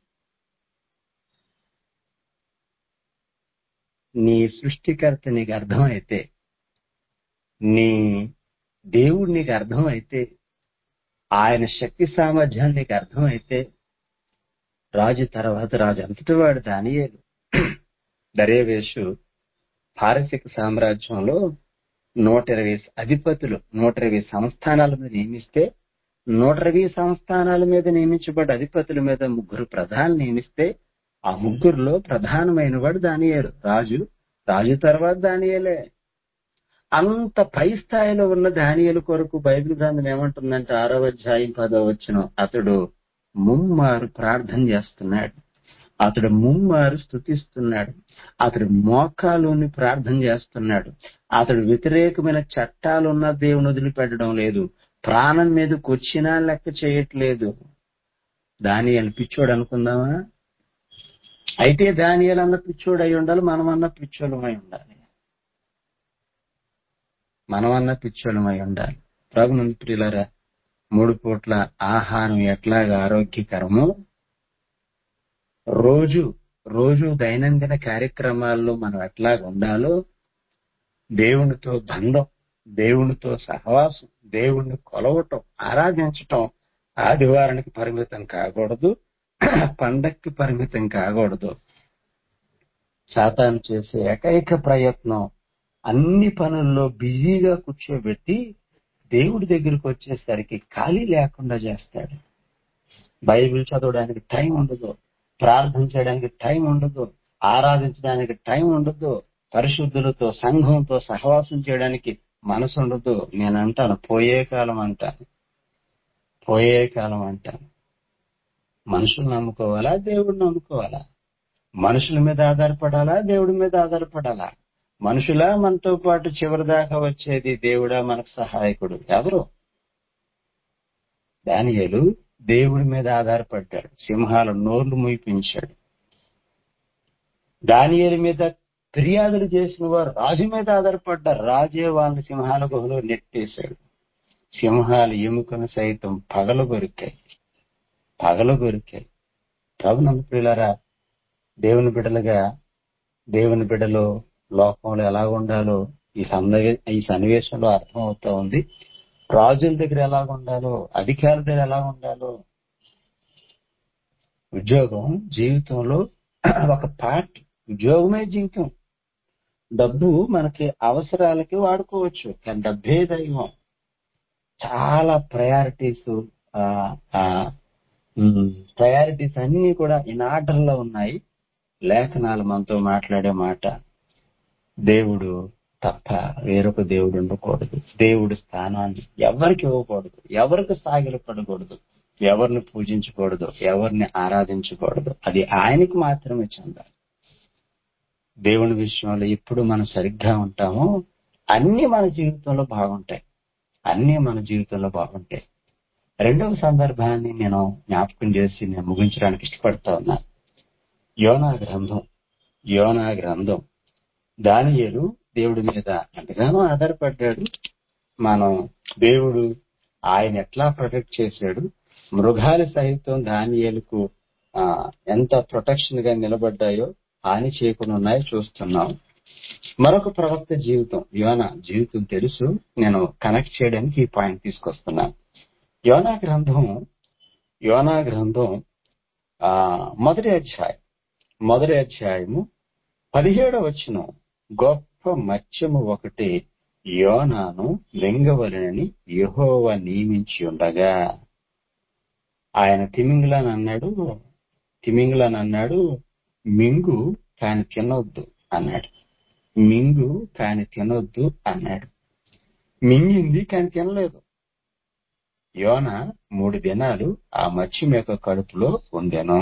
నీ సృష్టికర్త నీకు అర్థమైతే నీ దేవుడు నీకు అర్థమైతే ఆయన శక్తి సామర్థ్యాలు నీకు అర్థమైతే రాజు తర్వాత రాజు అంతటి వాడు దానియేలు దర్యవేషు పారసిక సామ్రాజ్యంలో నూట ఇరవై అధిపతులు నూట ఇరవై సంస్థానాల మీద నియమిస్తే నూట ఇరవై సంస్థానాల మీద నియమించబడ్డ అధిపతుల మీద ముగ్గురు ప్రధానులు నియమిస్తే ఆ ముగ్గురులో ప్రధానమైన వాడు దానియేలు రాజు రాజు తర్వాత దానియేలే అంత పై స్థాయిలో ఉన్న దానియేలు కొరకు బైబిల్ గ్రంథం ఏమంటుందంటే ఆరో అధ్యాయం పదో వచ్చిన అతడు ముమ్మారు ప్రార్థన చేస్తున్నాడు అతడు ముమ్మారు స్థుతిస్తున్నాడు అతడు మోకాలుని ప్రార్థన చేస్తున్నాడు అతడు వ్యతిరేకమైన చట్టాలు ఉన్న దేవుని వదిలిపెట్టడం లేదు ప్రాణం మీదకి వచ్చినా లెక్క చేయట్లేదు దానియలు పిచ్చోడు అనుకుందామా అయితే దానియలు అన్న పిచ్చోడు అయి ఉండాలి మనం అన్న పిచ్చోళమై ఉండాలి మనం అన్న పిచ్చోళమై ఉండాలి ప్రభునందు ప్రియులరా మూడు పూట్ల ఆహారం ఎట్లాగా ఆరోగ్యకరమో రోజు రోజు దైనందిన కార్యక్రమాల్లో మనం ఎట్లా ఉండాలో దేవునితో బంధం దేవునితో సహవాసం దేవుణ్ణి కొలవటం ఆరాధించటం ఆదివారానికి పరిమితం కాకూడదు పండక్కి పరిమితం కాకూడదు సాతాను చేసే ఏకైక ప్రయత్నం అన్ని పనుల్లో బిజీగా కూర్చోబెట్టి దేవుడి దగ్గరికి వచ్చేసరికి ఖాళీ లేకుండా చేస్తాడు బైబిల్ చదవడానికి టైం ఉండదు ప్రార్థన చేయడానికి టైం ఉండదు ఆరాధించడానికి టైం ఉండదు పరిశుద్ధులతో సంఘంతో సహవాసం చేయడానికి మనసు ఉండదు నేను అంటాను పోయే కాలం అంటాను పోయే కాలం అంటాను మనుషులు నమ్ముకోవాలా దేవుడిని నమ్ముకోవాలా మనుషుల మీద ఆధారపడాలా దేవుడి మీద ఆధారపడాలా మనుషులా మనతో పాటు చివరి దాకా వచ్చేది దేవుడా మనకు సహాయకుడు ఎవరు దానియేలు దేవుడి మీద ఆధారపడ్డాడు సింహాల నోర్లు ముయిపించాడు దానియేలు మీద ఫిర్యాదులు చేసిన వారు రాజు మీద ఆధారపడ్డారు రాజే వాళ్ళని సింహాల గుహలో నెట్టేశాడు సింహాలు ఎముకను సైతం పగలు కొరికాయి పగలు కొరికాయి ప్రభు నమ్మకులారా దేవుని బిడ్డలుగా దేవుని బిడ్డలు లోకంలో ఎలా ఉండాలో ఈ సందర్భ ఈ సన్నివేశంలో అర్థం అవుతా ఉంది రాజుల దగ్గర ఎలా ఉండాలో అధికారుల దగ్గర ఎలా ఉండాలో ఉద్యోగం జీవితంలో ఒక పార్ట్ ఉద్యోగమే జీవితం డబ్బు మనకి అవసరాలకి వాడుకోవచ్చు కానీ డబ్బే దైవం చాలా ప్రయారిటీస్ ప్రయారిటీస్ అన్ని కూడా ఇన్ ఆర్డర్ లో ఉన్నాయి లేఖనాలు మనతో మాట్లాడే మాట దేవుడు తప్ప వేరొక దేవుడు ఉండకూడదు దేవుడి స్థానాన్ని ఎవరికి ఇవ్వకూడదు ఎవరికి సాగిలపడకూడదు ఎవరిని పూజించకూడదు ఎవరిని ఆరాధించకూడదు అది ఆయనకి మాత్రమే చెందాలి దేవుని విషయంలో ఎప్పుడు మనం సరిగ్గా ఉంటామో అన్ని మన జీవితంలో బాగుంటాయి అన్ని మన జీవితంలో బాగుంటాయి రెండవ సందర్భాన్ని నేను జ్ఞాపకం చేసి నేను ముగించడానికి ఇష్టపడతా ఉన్నా యోనా గ్రంథం యోనా గ్రంథం దానియేలు దేవుడి మీద ఎంతగానో ఆధారపడ్డాడు మనం దేవుడు ఆయన ఎట్లా ప్రొటెక్ట్ చేశాడు మృగాలు సహితం దానియేలుకు ఆ ఎంత ప్రొటెక్షన్ గా నిలబడ్డాయో హాని చేయకుండా ఉన్నాయో చూస్తున్నాం మరొక ప్రవక్త జీవితం యోనా జీవితం తెలుసు నేను కనెక్ట్ చేయడానికి ఈ పాయింట్ తీసుకొస్తున్నాను యోనా గ్రంథం యోనా గ్రంథం ఆ మొదటి అధ్యాయం మొదటి అధ్యాయము పదిహేడవ వచ్చిన గొప్ప మత్స్యము ఒకటి యోనాను మింగవలనని యహోవ నియమించి ఉండగా ఆయన తిమింగులని అన్నాడు తిమింగులని అన్నాడు మింగు కాని తినొద్దు అన్నాడు మింగు కాని తినొద్దు అన్నాడు మింగింది కాని తినలేదు యోన మూడు దినాలు ఆ మత్స్యం యొక్క కడుపులో ఉండెను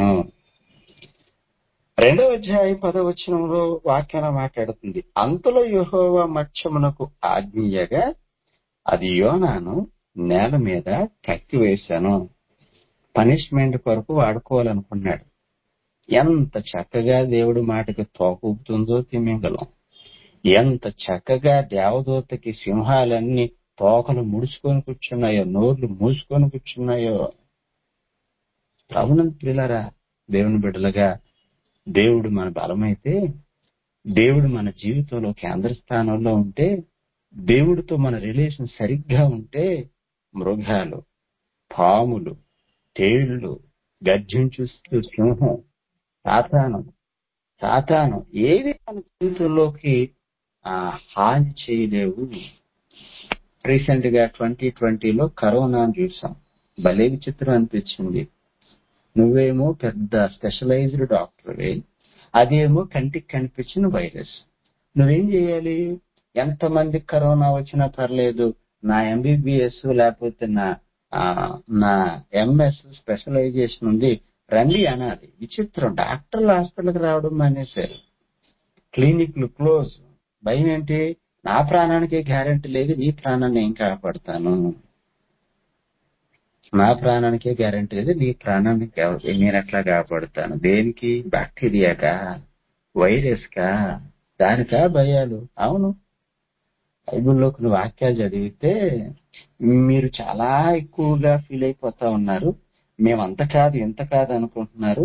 రెండవ అధ్యాయం పదవచనంలో వాక్యాన మాట్లాడుతుంది అంతలో యహోవ మత్స్యమునకు ఆజ్ఞయగా అది యోనాను నేల మీద కక్కివేశాను పనిష్మెంట్ కొరకు వాడుకోవాలనుకున్నాడు ఎంత చక్కగా దేవుడి మాటకి తోకూపుతుందో తిమింగలం ఎంత చక్కగా దేవదూతకి సింహాలన్నీ తోకలు ముడుచుకొని కూర్చున్నాయో నోర్లు మూసుకొని కూర్చున్నాయో ప్రభునంత పిల్లరా దేవుని బిడ్డలుగా దేవుడు మన బలమైతే దేవుడు మన జీవితంలో కేంద్ర స్థానంలో ఉంటే దేవుడితో మన రిలేషన్ సరిగ్గా ఉంటే మృగాలు పాములు తేళ్లు గర్జించు సింహం సాతానం సాతానం ఏవి మన జీవితంలోకి ఆ హాని చేయలేవు రీసెంట్ గా ట్వంటీ ట్వంటీలో కరోనా చూసాం భలే విచిత్రం అనిపించింది నువ్వేమో పెద్ద స్పెషలైజ్డ్ డాక్టర్వే అదేమో కంటికి కనిపించిన వైరస్ నువ్వేం చేయాలి ఎంతమంది కరోనా వచ్చినా పర్లేదు నా ఎంబీబీఎస్ లేకపోతే నా నా ఎంఎస్ స్పెషలైజేషన్ ఉంది రండి అనాలి విచిత్రం డాక్టర్లు హాస్పిటల్కి రావడం మానేశారు క్లినిక్లు క్లోజ్ భయం ఏంటి నా ప్రాణానికి గ్యారెంటీ లేదు నీ ప్రాణాన్ని ఏం కాపాడుతాను నా ప్రాణానికే గ్యారెంటీ లేదు నీ ప్రాణాన్ని నేను ఎట్లా కాపాడుతాను దేనికి బ్యాక్టీరియాకా వైరస్ కా దానికా భయాలు అవును బైబిల్లోకి నువ్వు వాక్యాలు చదివితే మీరు చాలా ఎక్కువగా ఫీల్ అయిపోతా ఉన్నారు మేము అంత కాదు ఇంత కాదు అనుకుంటున్నారు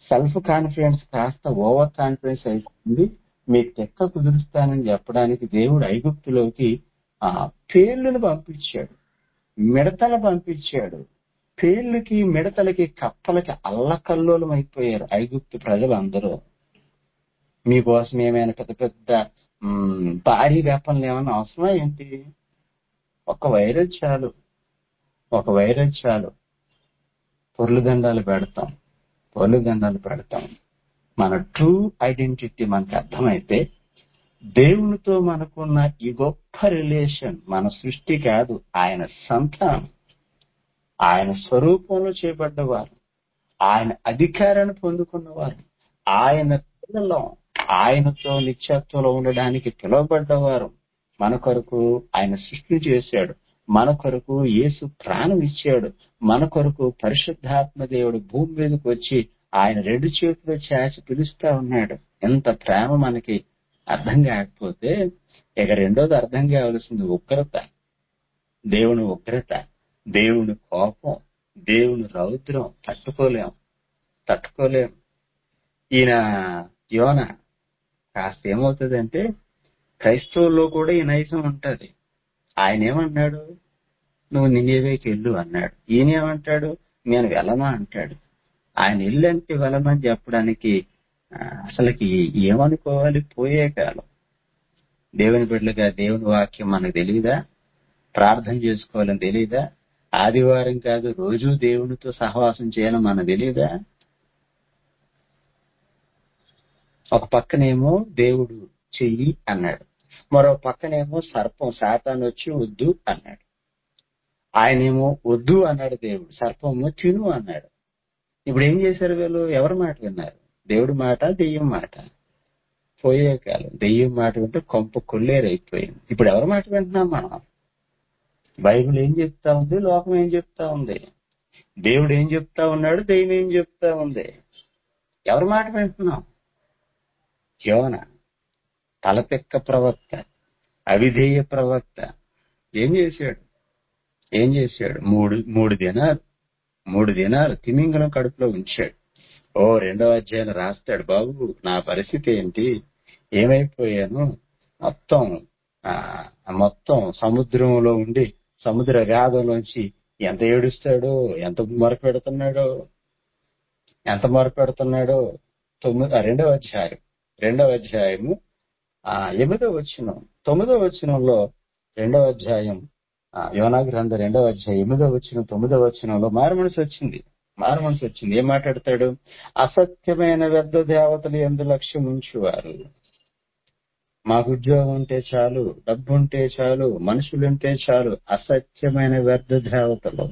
సెల్ఫ్ కాన్ఫిడెన్స్ కాస్త ఓవర్ కాన్ఫిడెన్స్ అయిపోయింది మీ తెక్క కుదురుస్తానని చెప్పడానికి దేవుడు ఐగుప్తులోకి ఆ పేర్లను పంపించాడు మిడతలు పంపించాడు పేర్లకి మిడతలకి కప్పలకి అల్లకల్లోలం అయిపోయారు ఐగుప్తు ప్రజలందరూ మీకోసం ఏమైనా పెద్ద పెద్ద మ్, భారీ వెపన్లు ఏమైనా అవసరమా ఏంటి ఒక వైరస్ చాలు ఒక వైరస్ చాలు పొర్లు దండాలు పెడతాం పొర్లు దండాలు పెడతాం మన ట్రూ ఐడెంటిటీ మనకు అర్థమైతే దేవునితో మనకున్న ఈ గొప్ప రిలేషన్ మన సృష్టి కాదు ఆయన సంతానం ఆయన స్వరూపంలో చేపడ్డవారు ఆయన అధికారాన్ని పొందుకున్నవారు ఆయన పిల్లలం ఆయనతో నిత్యత్వంలో ఉండడానికి పిలువబడ్డవారు మన కొరకు ఆయన సృష్టి చేశాడు మన కొరకు యేసు ప్రాణం ఇచ్చాడు మన కొరకు పరిశుద్ధాత్మ దేవుడు భూమి మీదకి వచ్చి ఆయన రెండు చేతులు చాచి పిలుస్తా ఉన్నాడు ఎంత ప్రేమ మనకి అర్థం కాకపోతే ఇక రెండోది అర్థం కావలసింది ఉగ్రత దేవుని ఉగ్రత దేవుని కోపం దేవుని రౌద్రం తట్టుకోలేం తట్టుకోలేం ఈయన యోన కాస్త ఏమవుతుందంటే క్రైస్తవుల్లో కూడా ఈ నైజం ఉంటది ఆయన ఏమన్నాడు నువ్వు నినేవేకి వెళ్ళు అన్నాడు ఈయన ఏమంటాడు నేను వెళ్ళను అంటాడు ఆయన ఇల్లంటే వెళ్ళమని చెప్పడానికి ఆ, అసలుకి ఏమనుకోవాలి పోయే కాలం దేవుని బిడ్డలుగా దేవుని వాక్యం మనకు తెలియదా ప్రార్థన చేసుకోవాలని తెలియదా ఆదివారం కాదు రోజు దేవునితో సహవాసం చేయాలని మనకు తెలియదా ఒక పక్కనేమో దేవుడు చెయ్యి అన్నాడు మరో పక్కనేమో సర్పం సాతాను వచ్చి వద్దు అన్నాడు ఆయనేమో వద్దు అన్నాడు దేవుడు సర్పము తిను అన్నాడు ఇప్పుడు ఏం చేశారు వీళ్ళు ఎవరి మాట విన్నారు దేవుడి మాట దెయ్యం మాట పోయే కాలం దెయ్యం మాట వింటే కొంప కొల్లేరైపోయింది ఇప్పుడు ఎవరి మాట వింటున్నాం మనం బైబిల్ ఏం చెప్తా ఉంది లోకం ఏం చెప్తా ఉంది దేవుడు ఏం చెప్తా ఉన్నాడు దెయ్యం ఏం చెప్తా ఉంది ఎవరి మాట వింటున్నాం యోన తలపెక్క ప్రవక్త అవిధేయ ప్రవక్త ఏం చేశాడు ఏం చేశాడు మూడు మూడు దినాలు మూడు దినాలు తిమింగలం కడుపులో ఉంచాడు ఓ రెండవ అధ్యాయం రాస్తాడు బాబు నా పరిస్థితి ఏంటి ఏమైపోయాను మొత్తం ఆ మొత్తం సముద్రంలో ఉండి సముద్ర గాథంలోంచి ఎంత ఏడుస్తాడో ఎంత మొరపెడుతున్నాడో ఎంత మొరపెడుతున్నాడో తొమ్మిది ఆ, రెండవ అధ్యాయం రెండవ అధ్యాయము ఆ ఎనిమిదవ వచ్చినం తొమ్మిదవ వచనంలో రెండవ అధ్యాయం ఆ, యోనా గ్రంథ రెండవ అధ్యాయం ఎనిమిదవ వచ్చిన తొమ్మిదవ వచనంలో మారు మనసు వచ్చింది మారు మనసు వచ్చింది ఏం మాట్లాడతాడు అసత్యమైన వ్యర్థ దేవతలు ఎందు లక్ష్యం ఉంచువారు మాకు ఉద్యోగం ఉంటే చాలు డబ్బు ఉంటే చాలు మనుషులుంటే చాలు అసత్యమైన వ్యర్థ దేవతలు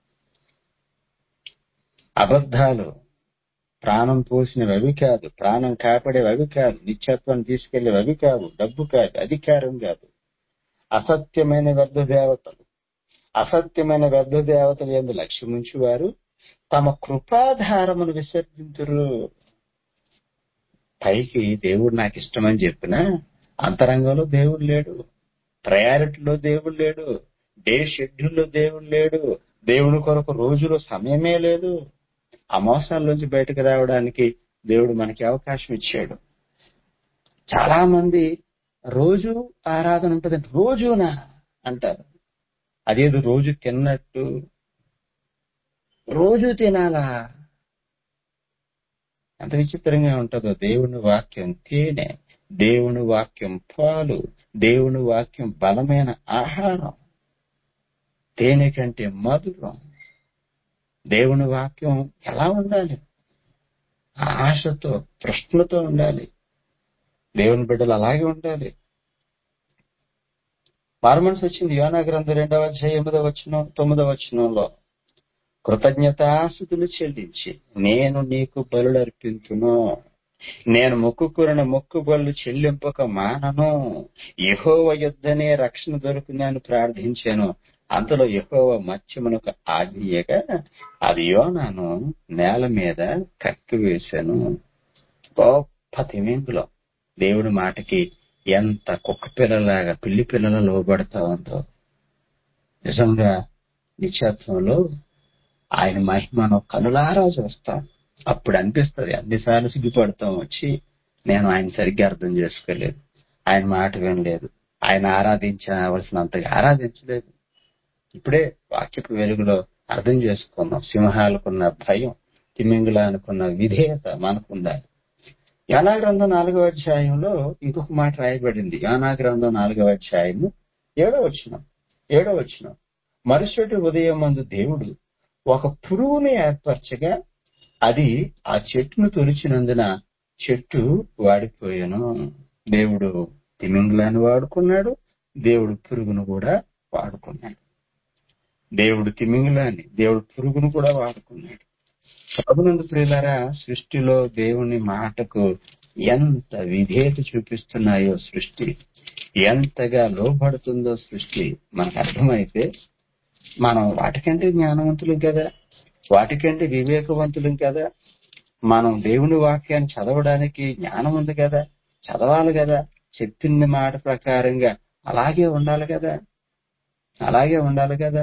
అబద్ధాలు ప్రాణం పోసినవి అవి కాదు ప్రాణం కాపాడేవి అవి కాదు నిత్యత్వం తీసుకెళ్లేవి అవి కాదు డబ్బు కాదు అధికారం కాదు అసత్యమైన వ్యర్థ దేవతలు అసత్యమైన వ్యర్థ దేవతలు ఎందు లక్ష్యముంచి వారు తమ కృపాధారమును విసర్జింతురు పైకి దేవుడు నాకు ఇష్టమని చెప్పినా అంతరంగంలో దేవుడు లేడు ప్రయారిటీలో దేవుడు లేడు డే షెడ్యూల్లో దేవుడు లేడు దేవుని కొరకు రోజులో సమయమే లేదు ఆ మోసాల్లోంచి బయటకు రావడానికి దేవుడు మనకి అవకాశం ఇచ్చాడు చాలా మంది రోజు ఆరాధన ఉంటుంది రోజునా అంటారు అదేదో రోజు తిన్నట్టు రోజు తినాలా ఎంత విచిత్రంగా ఉంటుందో దేవుని వాక్యం తేనె దేవుని వాక్యం పాలు దేవుని వాక్యం బలమైన ఆహారం తేనె కంటే మధురం దేవుని వాక్యం ఎలా ఉండాలి ఆశతో ప్రశ్నతో ఉండాలి దేవుని బిడ్డలు అలాగే ఉండాలి మారుమనసు వచ్చింది యోనా గ్రంథం రెండవ అధ్యాయం ఎనిమిదవ వచ్చిన తొమ్మిదవ వచనంలో కృతజ్ఞతాస్థుతులు చెల్లించి నేను నీకు బలులు అర్పించును నేను మొక్కుకున్న మొక్కు బలు చెల్లింపక మానను యహోవ యుద్ధనే రక్షణ దొరుకునని ప్రార్థించాను అంతలో యహోవ మత్స్యమునకు ఆజ్ఞయగా అది యోనాను నేల మీద కక్కివేశాను గొప్ప తిమింగులో దేవుడి మాటకి ఎంత కుక్క పిల్లలాగా పిల్లి పిల్లల లోబడతా ఉందో నిజంగా నిత్యత్వంలో ఆయన మహిమను కనులారా చూస్తాం అప్పుడు అనిపిస్తుంది అన్నిసార్లు సిగ్గుపడతాం వచ్చి నేను ఆయన సరిగ్గా అర్థం చేసుకోలేదు ఆయన మాట వినలేదు ఆయన ఆరాధించవలసినంతగా ఆరాధించలేదు ఇప్పుడే వాక్యపు వెలుగులో అర్థం చేసుకున్నాం సింహాలకున్న భయం తిమింగులానుకున్న విధేయత మనకుండాలి యానా గ్రంథం నాలుగవ అధ్యాయంలో ఇంకొక మాట రాయబడింది యానా గ్రంథం నాలుగవ అధ్యాయము ఏడో వచ్చిన ఏడో వచ్చిన మరుసటి ఉదయం మందు దేవుడు ఒక పురుగుని ఏర్పరచగా అది ఆ చెట్టును తొలిచినందున చెట్టు వాడిపోయాను దేవుడు తిమింగులాన్ని వాడుకున్నాడు దేవుడు పురుగును కూడా వాడుకున్నాడు దేవుడు తిమింగులాన్ని దేవుడు పురుగును కూడా వాడుకున్నాడు ప్రభునందు ప్రియులారా సృష్టిలో దేవుని మాటకు ఎంత విధేయత చూపిస్తున్నాయో సృష్టి ఎంతగా లోబడుతుందో సృష్టి మనకు అర్థమైతే మనం వాటికంటే జ్ఞానవంతులం కదా వాటికంటే వివేకవంతులం కదా మనం దేవుని వాక్యాన్ని చదవడానికి జ్ఞానం ఉంది కదా చదవాలి కదా చెప్పిన మాట ప్రకారంగా అలాగే ఉండాలి కదా అలాగే ఉండాలి కదా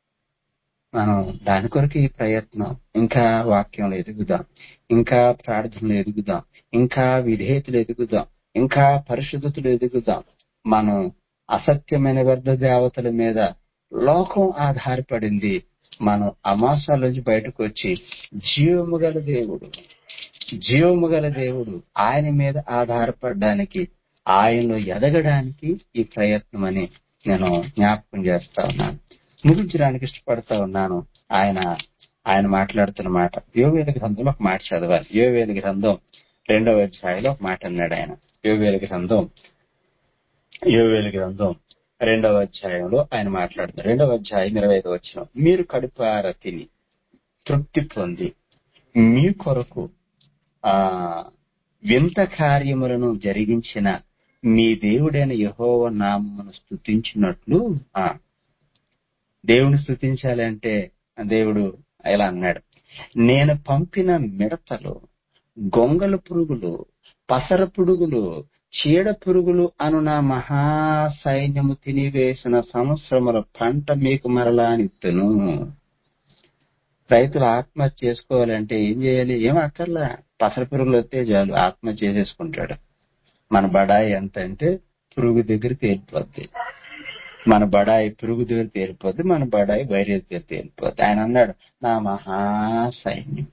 మనం దాని కొరకు ఈ ప్రయత్నం ఇంకా వాక్యంలో ఎదుగుదాం ఇంకా ప్రార్థనలు ఎదుగుదాం ఇంకా విధేయతలు ఎదుగుదాం ఇంకా పరిశుద్ధతలు ఎదుగుదాం మనం అసత్యమైన వ్యర్థ దేవతల మీద లోకం ఆధారపడింది మనం అమాసాల నుంచి బయటకు వచ్చి జీవము గల దేవుడు జీవము గల దేవుడు ఆయన మీద ఆధారపడడానికి ఆయనలో ఎదగడానికి ఈ ప్రయత్నం అని నేను జ్ఞాపకం చేస్తా ఉన్నాను ముగించడానికి ఇష్టపడతా ఉన్నాను ఆయన ఆయన మాట్లాడుతున్న మాట యోవేల గ్రంథంలో ఒక మాట చదవాలి యోవేల గ్రంథం రెండవ అధ్యాయంలో ఒక మాట అన్నాడు ఆయన యోవేల గ్రంథం యోవేల గ్రంథం రెండవ అధ్యాయంలో ఆయన మాట్లాడుతున్నారు రెండవ అధ్యాయం ఇరవై ఐదు వచ్చిన మీరు కడుపార తిని తృప్తి పొంది మీ కొరకు ఆ వింత కార్యములను జరిగించిన మీ దేవుడైన యహోవ నామమును స్థుతించినట్లు ఆ దేవుని స్థుతించాలంటే దేవుడు ఇలా అన్నాడు నేను పంపిన మిడతలు గొంగల పురుగులు పసర పురుగులు చీడ పురుగులు అను నా మహా సైన్యము తినివేసిన సంవత్సరముల పంట మీకు మరలా నిత్తును రైతులు ఆత్మహత్య చేసుకోవాలంటే ఏం చేయాలి ఏం అక్కర్లా పసర పురుగులు వస్తే చాలు ఆత్మహత్య చేసేసుకుంటాడు మన బడాయి ఎంత అంటే పురుగు దగ్గర తేలిపోద్ది మన బడాయి పురుగు దగ్గర తేలిపోద్ది మన బడాయి వైరస్ దగ్గర తేలిపోద్ది ఆయన అన్నాడు నా మహా సైన్యం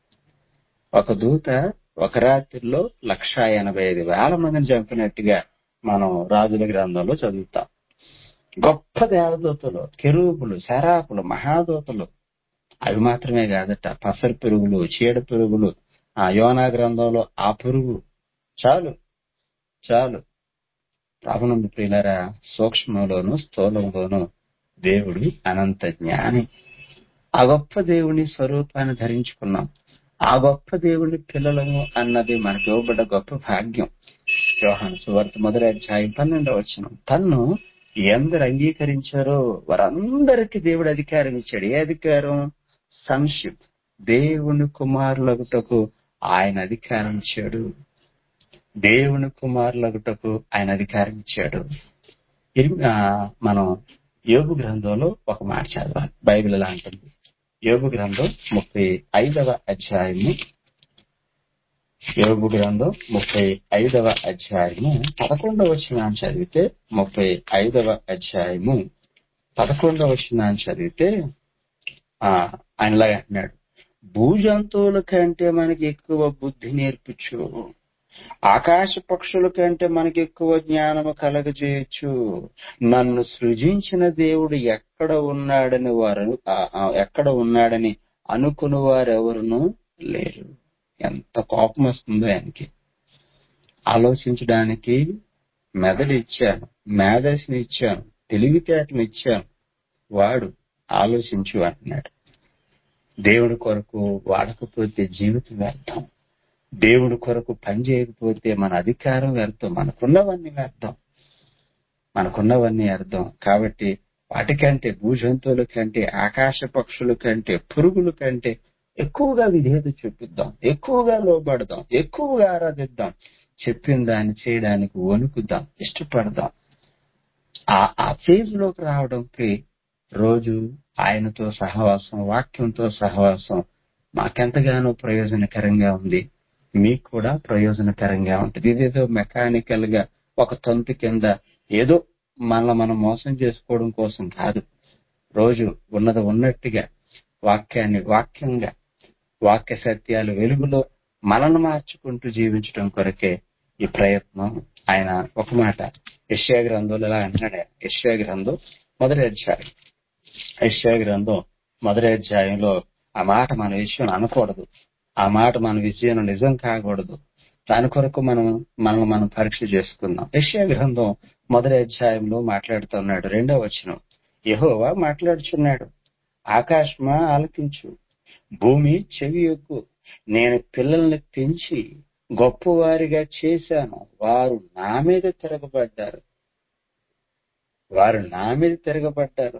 ఒక దూత ఒక రాత్రిలో లక్ష ఎనభై ఐదు వేల మందిని చంపినట్టుగా మనం రాజుల గ్రంథంలో చదువుతాం గొప్ప దేవదూతలు కెరూపులు శరాపులు మహాదూతలు అవి మాత్రమే కాదట పసరు పురుగులు చీడ పురుగులు ఆ యోనా గ్రంథంలో ఆ పురుగు చాలు చాలు ప్రభునందు ప్రియులరా సూక్ష్మంలోను స్థూలంలోను దేవుడు అనంత జ్ఞాని ఆ గొప్ప దేవుని స్వరూపాన్ని ధరించుకున్నాం ఆ గొప్ప దేవుని పిల్లలము అన్నది మనకి ఇవ్వబడ్డ గొప్ప భాగ్యం యోహాను సువార్త మొదటి అధ్యాయం పన్నెండవ వచ్చిన తన్ను ఎందరు అంగీకరించారో వారందరికీ దేవుడు అధికారం ఇచ్చాడు ఏ అధికారం సన్షిప్ దేవుని కుమారులగుటకు ఆయన అధికారం ఇచ్చాడు దేవుని కుమారులగుటకు ఆయన అధికారం ఇచ్చాడు ఇరి- ఆ, మనం యోగు గ్రంథంలో ఒక మాట చదవాలి బైబిల్ ఎలా అంటుంది యోగు గ్రంథం ముప్పై ఐదవ అధ్యాయము యోగు గ్రంథం ముప్పై ఐదవ అధ్యాయము పదకొండవ వచనాన్ని చదివితే ముప్పై ఐదవ అధ్యాయము పదకొండవ వచనాన్ని చదివితే ఆ ఆయనలాగా అంటున్నాడు భూజంతువుల కంటే మనకి ఎక్కువ బుద్ధి నేర్పించు ఆకాశ పక్షుల కంటే మనకి ఎక్కువ జ్ఞానము కలగజేయచ్చు నన్ను సృజించిన దేవుడు ఎక్కడ ఉన్నాడని వారు ఆ- ఆ ఎక్కడ ఉన్నాడని అనుకుని వారెవరును లేరు ఎంత కోపం వస్తుందో ఆయనకి ఆలోచించడానికి మెదడు ఇచ్చాను మేధస్సుని ఇచ్చాను తెలివితేటలు ఇచ్చాను వాడు ఆలోచించు అంటున్నాడు దేవుడి కొరకు వాడకపోతే జీవితం వ్యర్థం దేవుడి కొరకు పని చేయకపోతే మన అధికారం వ్యర్థం మనకున్నవన్నీ వ్యర్థం మనకున్నవన్నీ అర్థం కాబట్టి వాటికంటే భూజంతువుల కంటే ఆకాశ పక్షుల కంటే పురుగుల కంటే ఎక్కువగా విధేయత చూపిద్దాం ఎక్కువగా లోబడదాం ఎక్కువగా ఆరాధిద్దాం చెప్పిన దాన్ని చేయడానికి వణుకుదాం ఇష్టపడదాం ఆ ఆ ఫేజ్ లోకి రావడానికి రోజు ఆయనతో సహవాసం వాక్యంతో సహవాసం మాకెంతగానో ప్రయోజనకరంగా ఉంది మీకు కూడా ప్రయోజనకరంగా ఉంటుంది ఇదేదో మెకానికల్ గా ఒక తంతు కింద ఏదో మనల్ని మనం మోసం చేసుకోవడం కోసం కాదు రోజు ఉన్నది ఉన్నట్టుగా వాక్యాన్ని వాక్యంగా వాక్య సత్యాలు వెలుగులో మనల్ని మార్చుకుంటూ జీవించడం కొరకే ఈ ప్రయత్నం ఆయన ఒక మాట యశ్యా గ్రంథంలో ఇలా అంటున్నాడు యశ్యా గ్రంథం మొదటి అధ్యాయం యశ్యా గ్రంథం మొదటి అధ్యాయంలో ఆ మాట మన విషయం అనకూడదు ఆ మాట మన విజయం నిజం కాకూడదు దాని కొరకు మనం మనం మనం పరీక్ష చేసుకుందాం యశ్యా గ్రంథం మొదటి అధ్యాయంలో మాట్లాడుతున్నాడు రెండో వచనం యెహోవా మాట్లాడుచున్నాడు ఆకాశమా ఆలకించు భూమి చెవి యొక్కు నేను పిల్లల్ని పెంచి గొప్పవారిగా చేశాను వారు నా మీద తిరగబడ్డారు వారు నా మీద తిరగబడ్డారు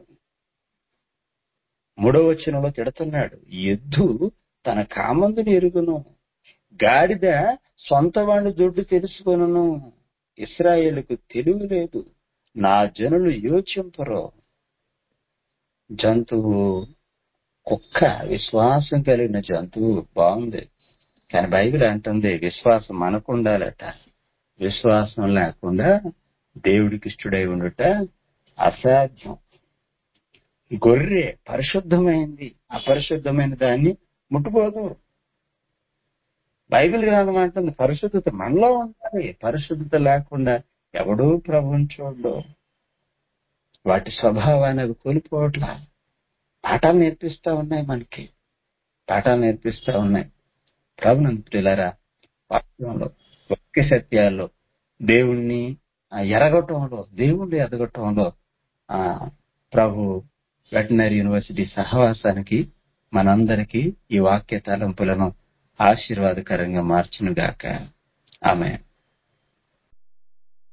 మూడో వచనంలో తిడుతున్నాడు ఎద్దు తన కామందుని ఎరుగును గాడిద సొంత వాడిని దొడ్డు తెలుసుకొనును ఇస్రాయేలుకు తెలివి లేదు నా జనులు యోచింపరు జంతువు కుక్క విశ్వాసం కలిగిన జంతువు బాగుంది కానీ బైబిల్ అంటుంది విశ్వాసం మనకు ఉండాలట విశ్వాసం లేకుండా దేవుడికి ఇష్టడై ఉండుట అసాధ్యం గొర్రె పరిశుద్ధమైంది అపరిశుద్ధమైన దాన్ని ముట్టుకోదు బైబిల్ గ్రంథం అంటుంది పరిశుద్ధత మనలో ఉండాలి పరిశుద్ధత లేకుండా ఎవడూ ప్రభుని చూడడు వాటి స్వభావాన్ని అవి కోల్పోవట్లా పాఠాలు నేర్పిస్తా ఉన్నాయి మనకి పాఠాలు నేర్పిస్తా ఉన్నాయి ప్రభునంతులారా వాక్యంలో వాక్య సత్యాల్లో దేవుణ్ణి ఆ, ఎరగటంలో దేవుణ్ణి ఎదగటంలో ఆ ప్రభు వెటనరీ యూనివర్సిటీ సహవాసానికి మనందరికీ ఈ వాక్య తలంపులను ఆశీర్వాదకరంగా మార్చునుగాక ఆమె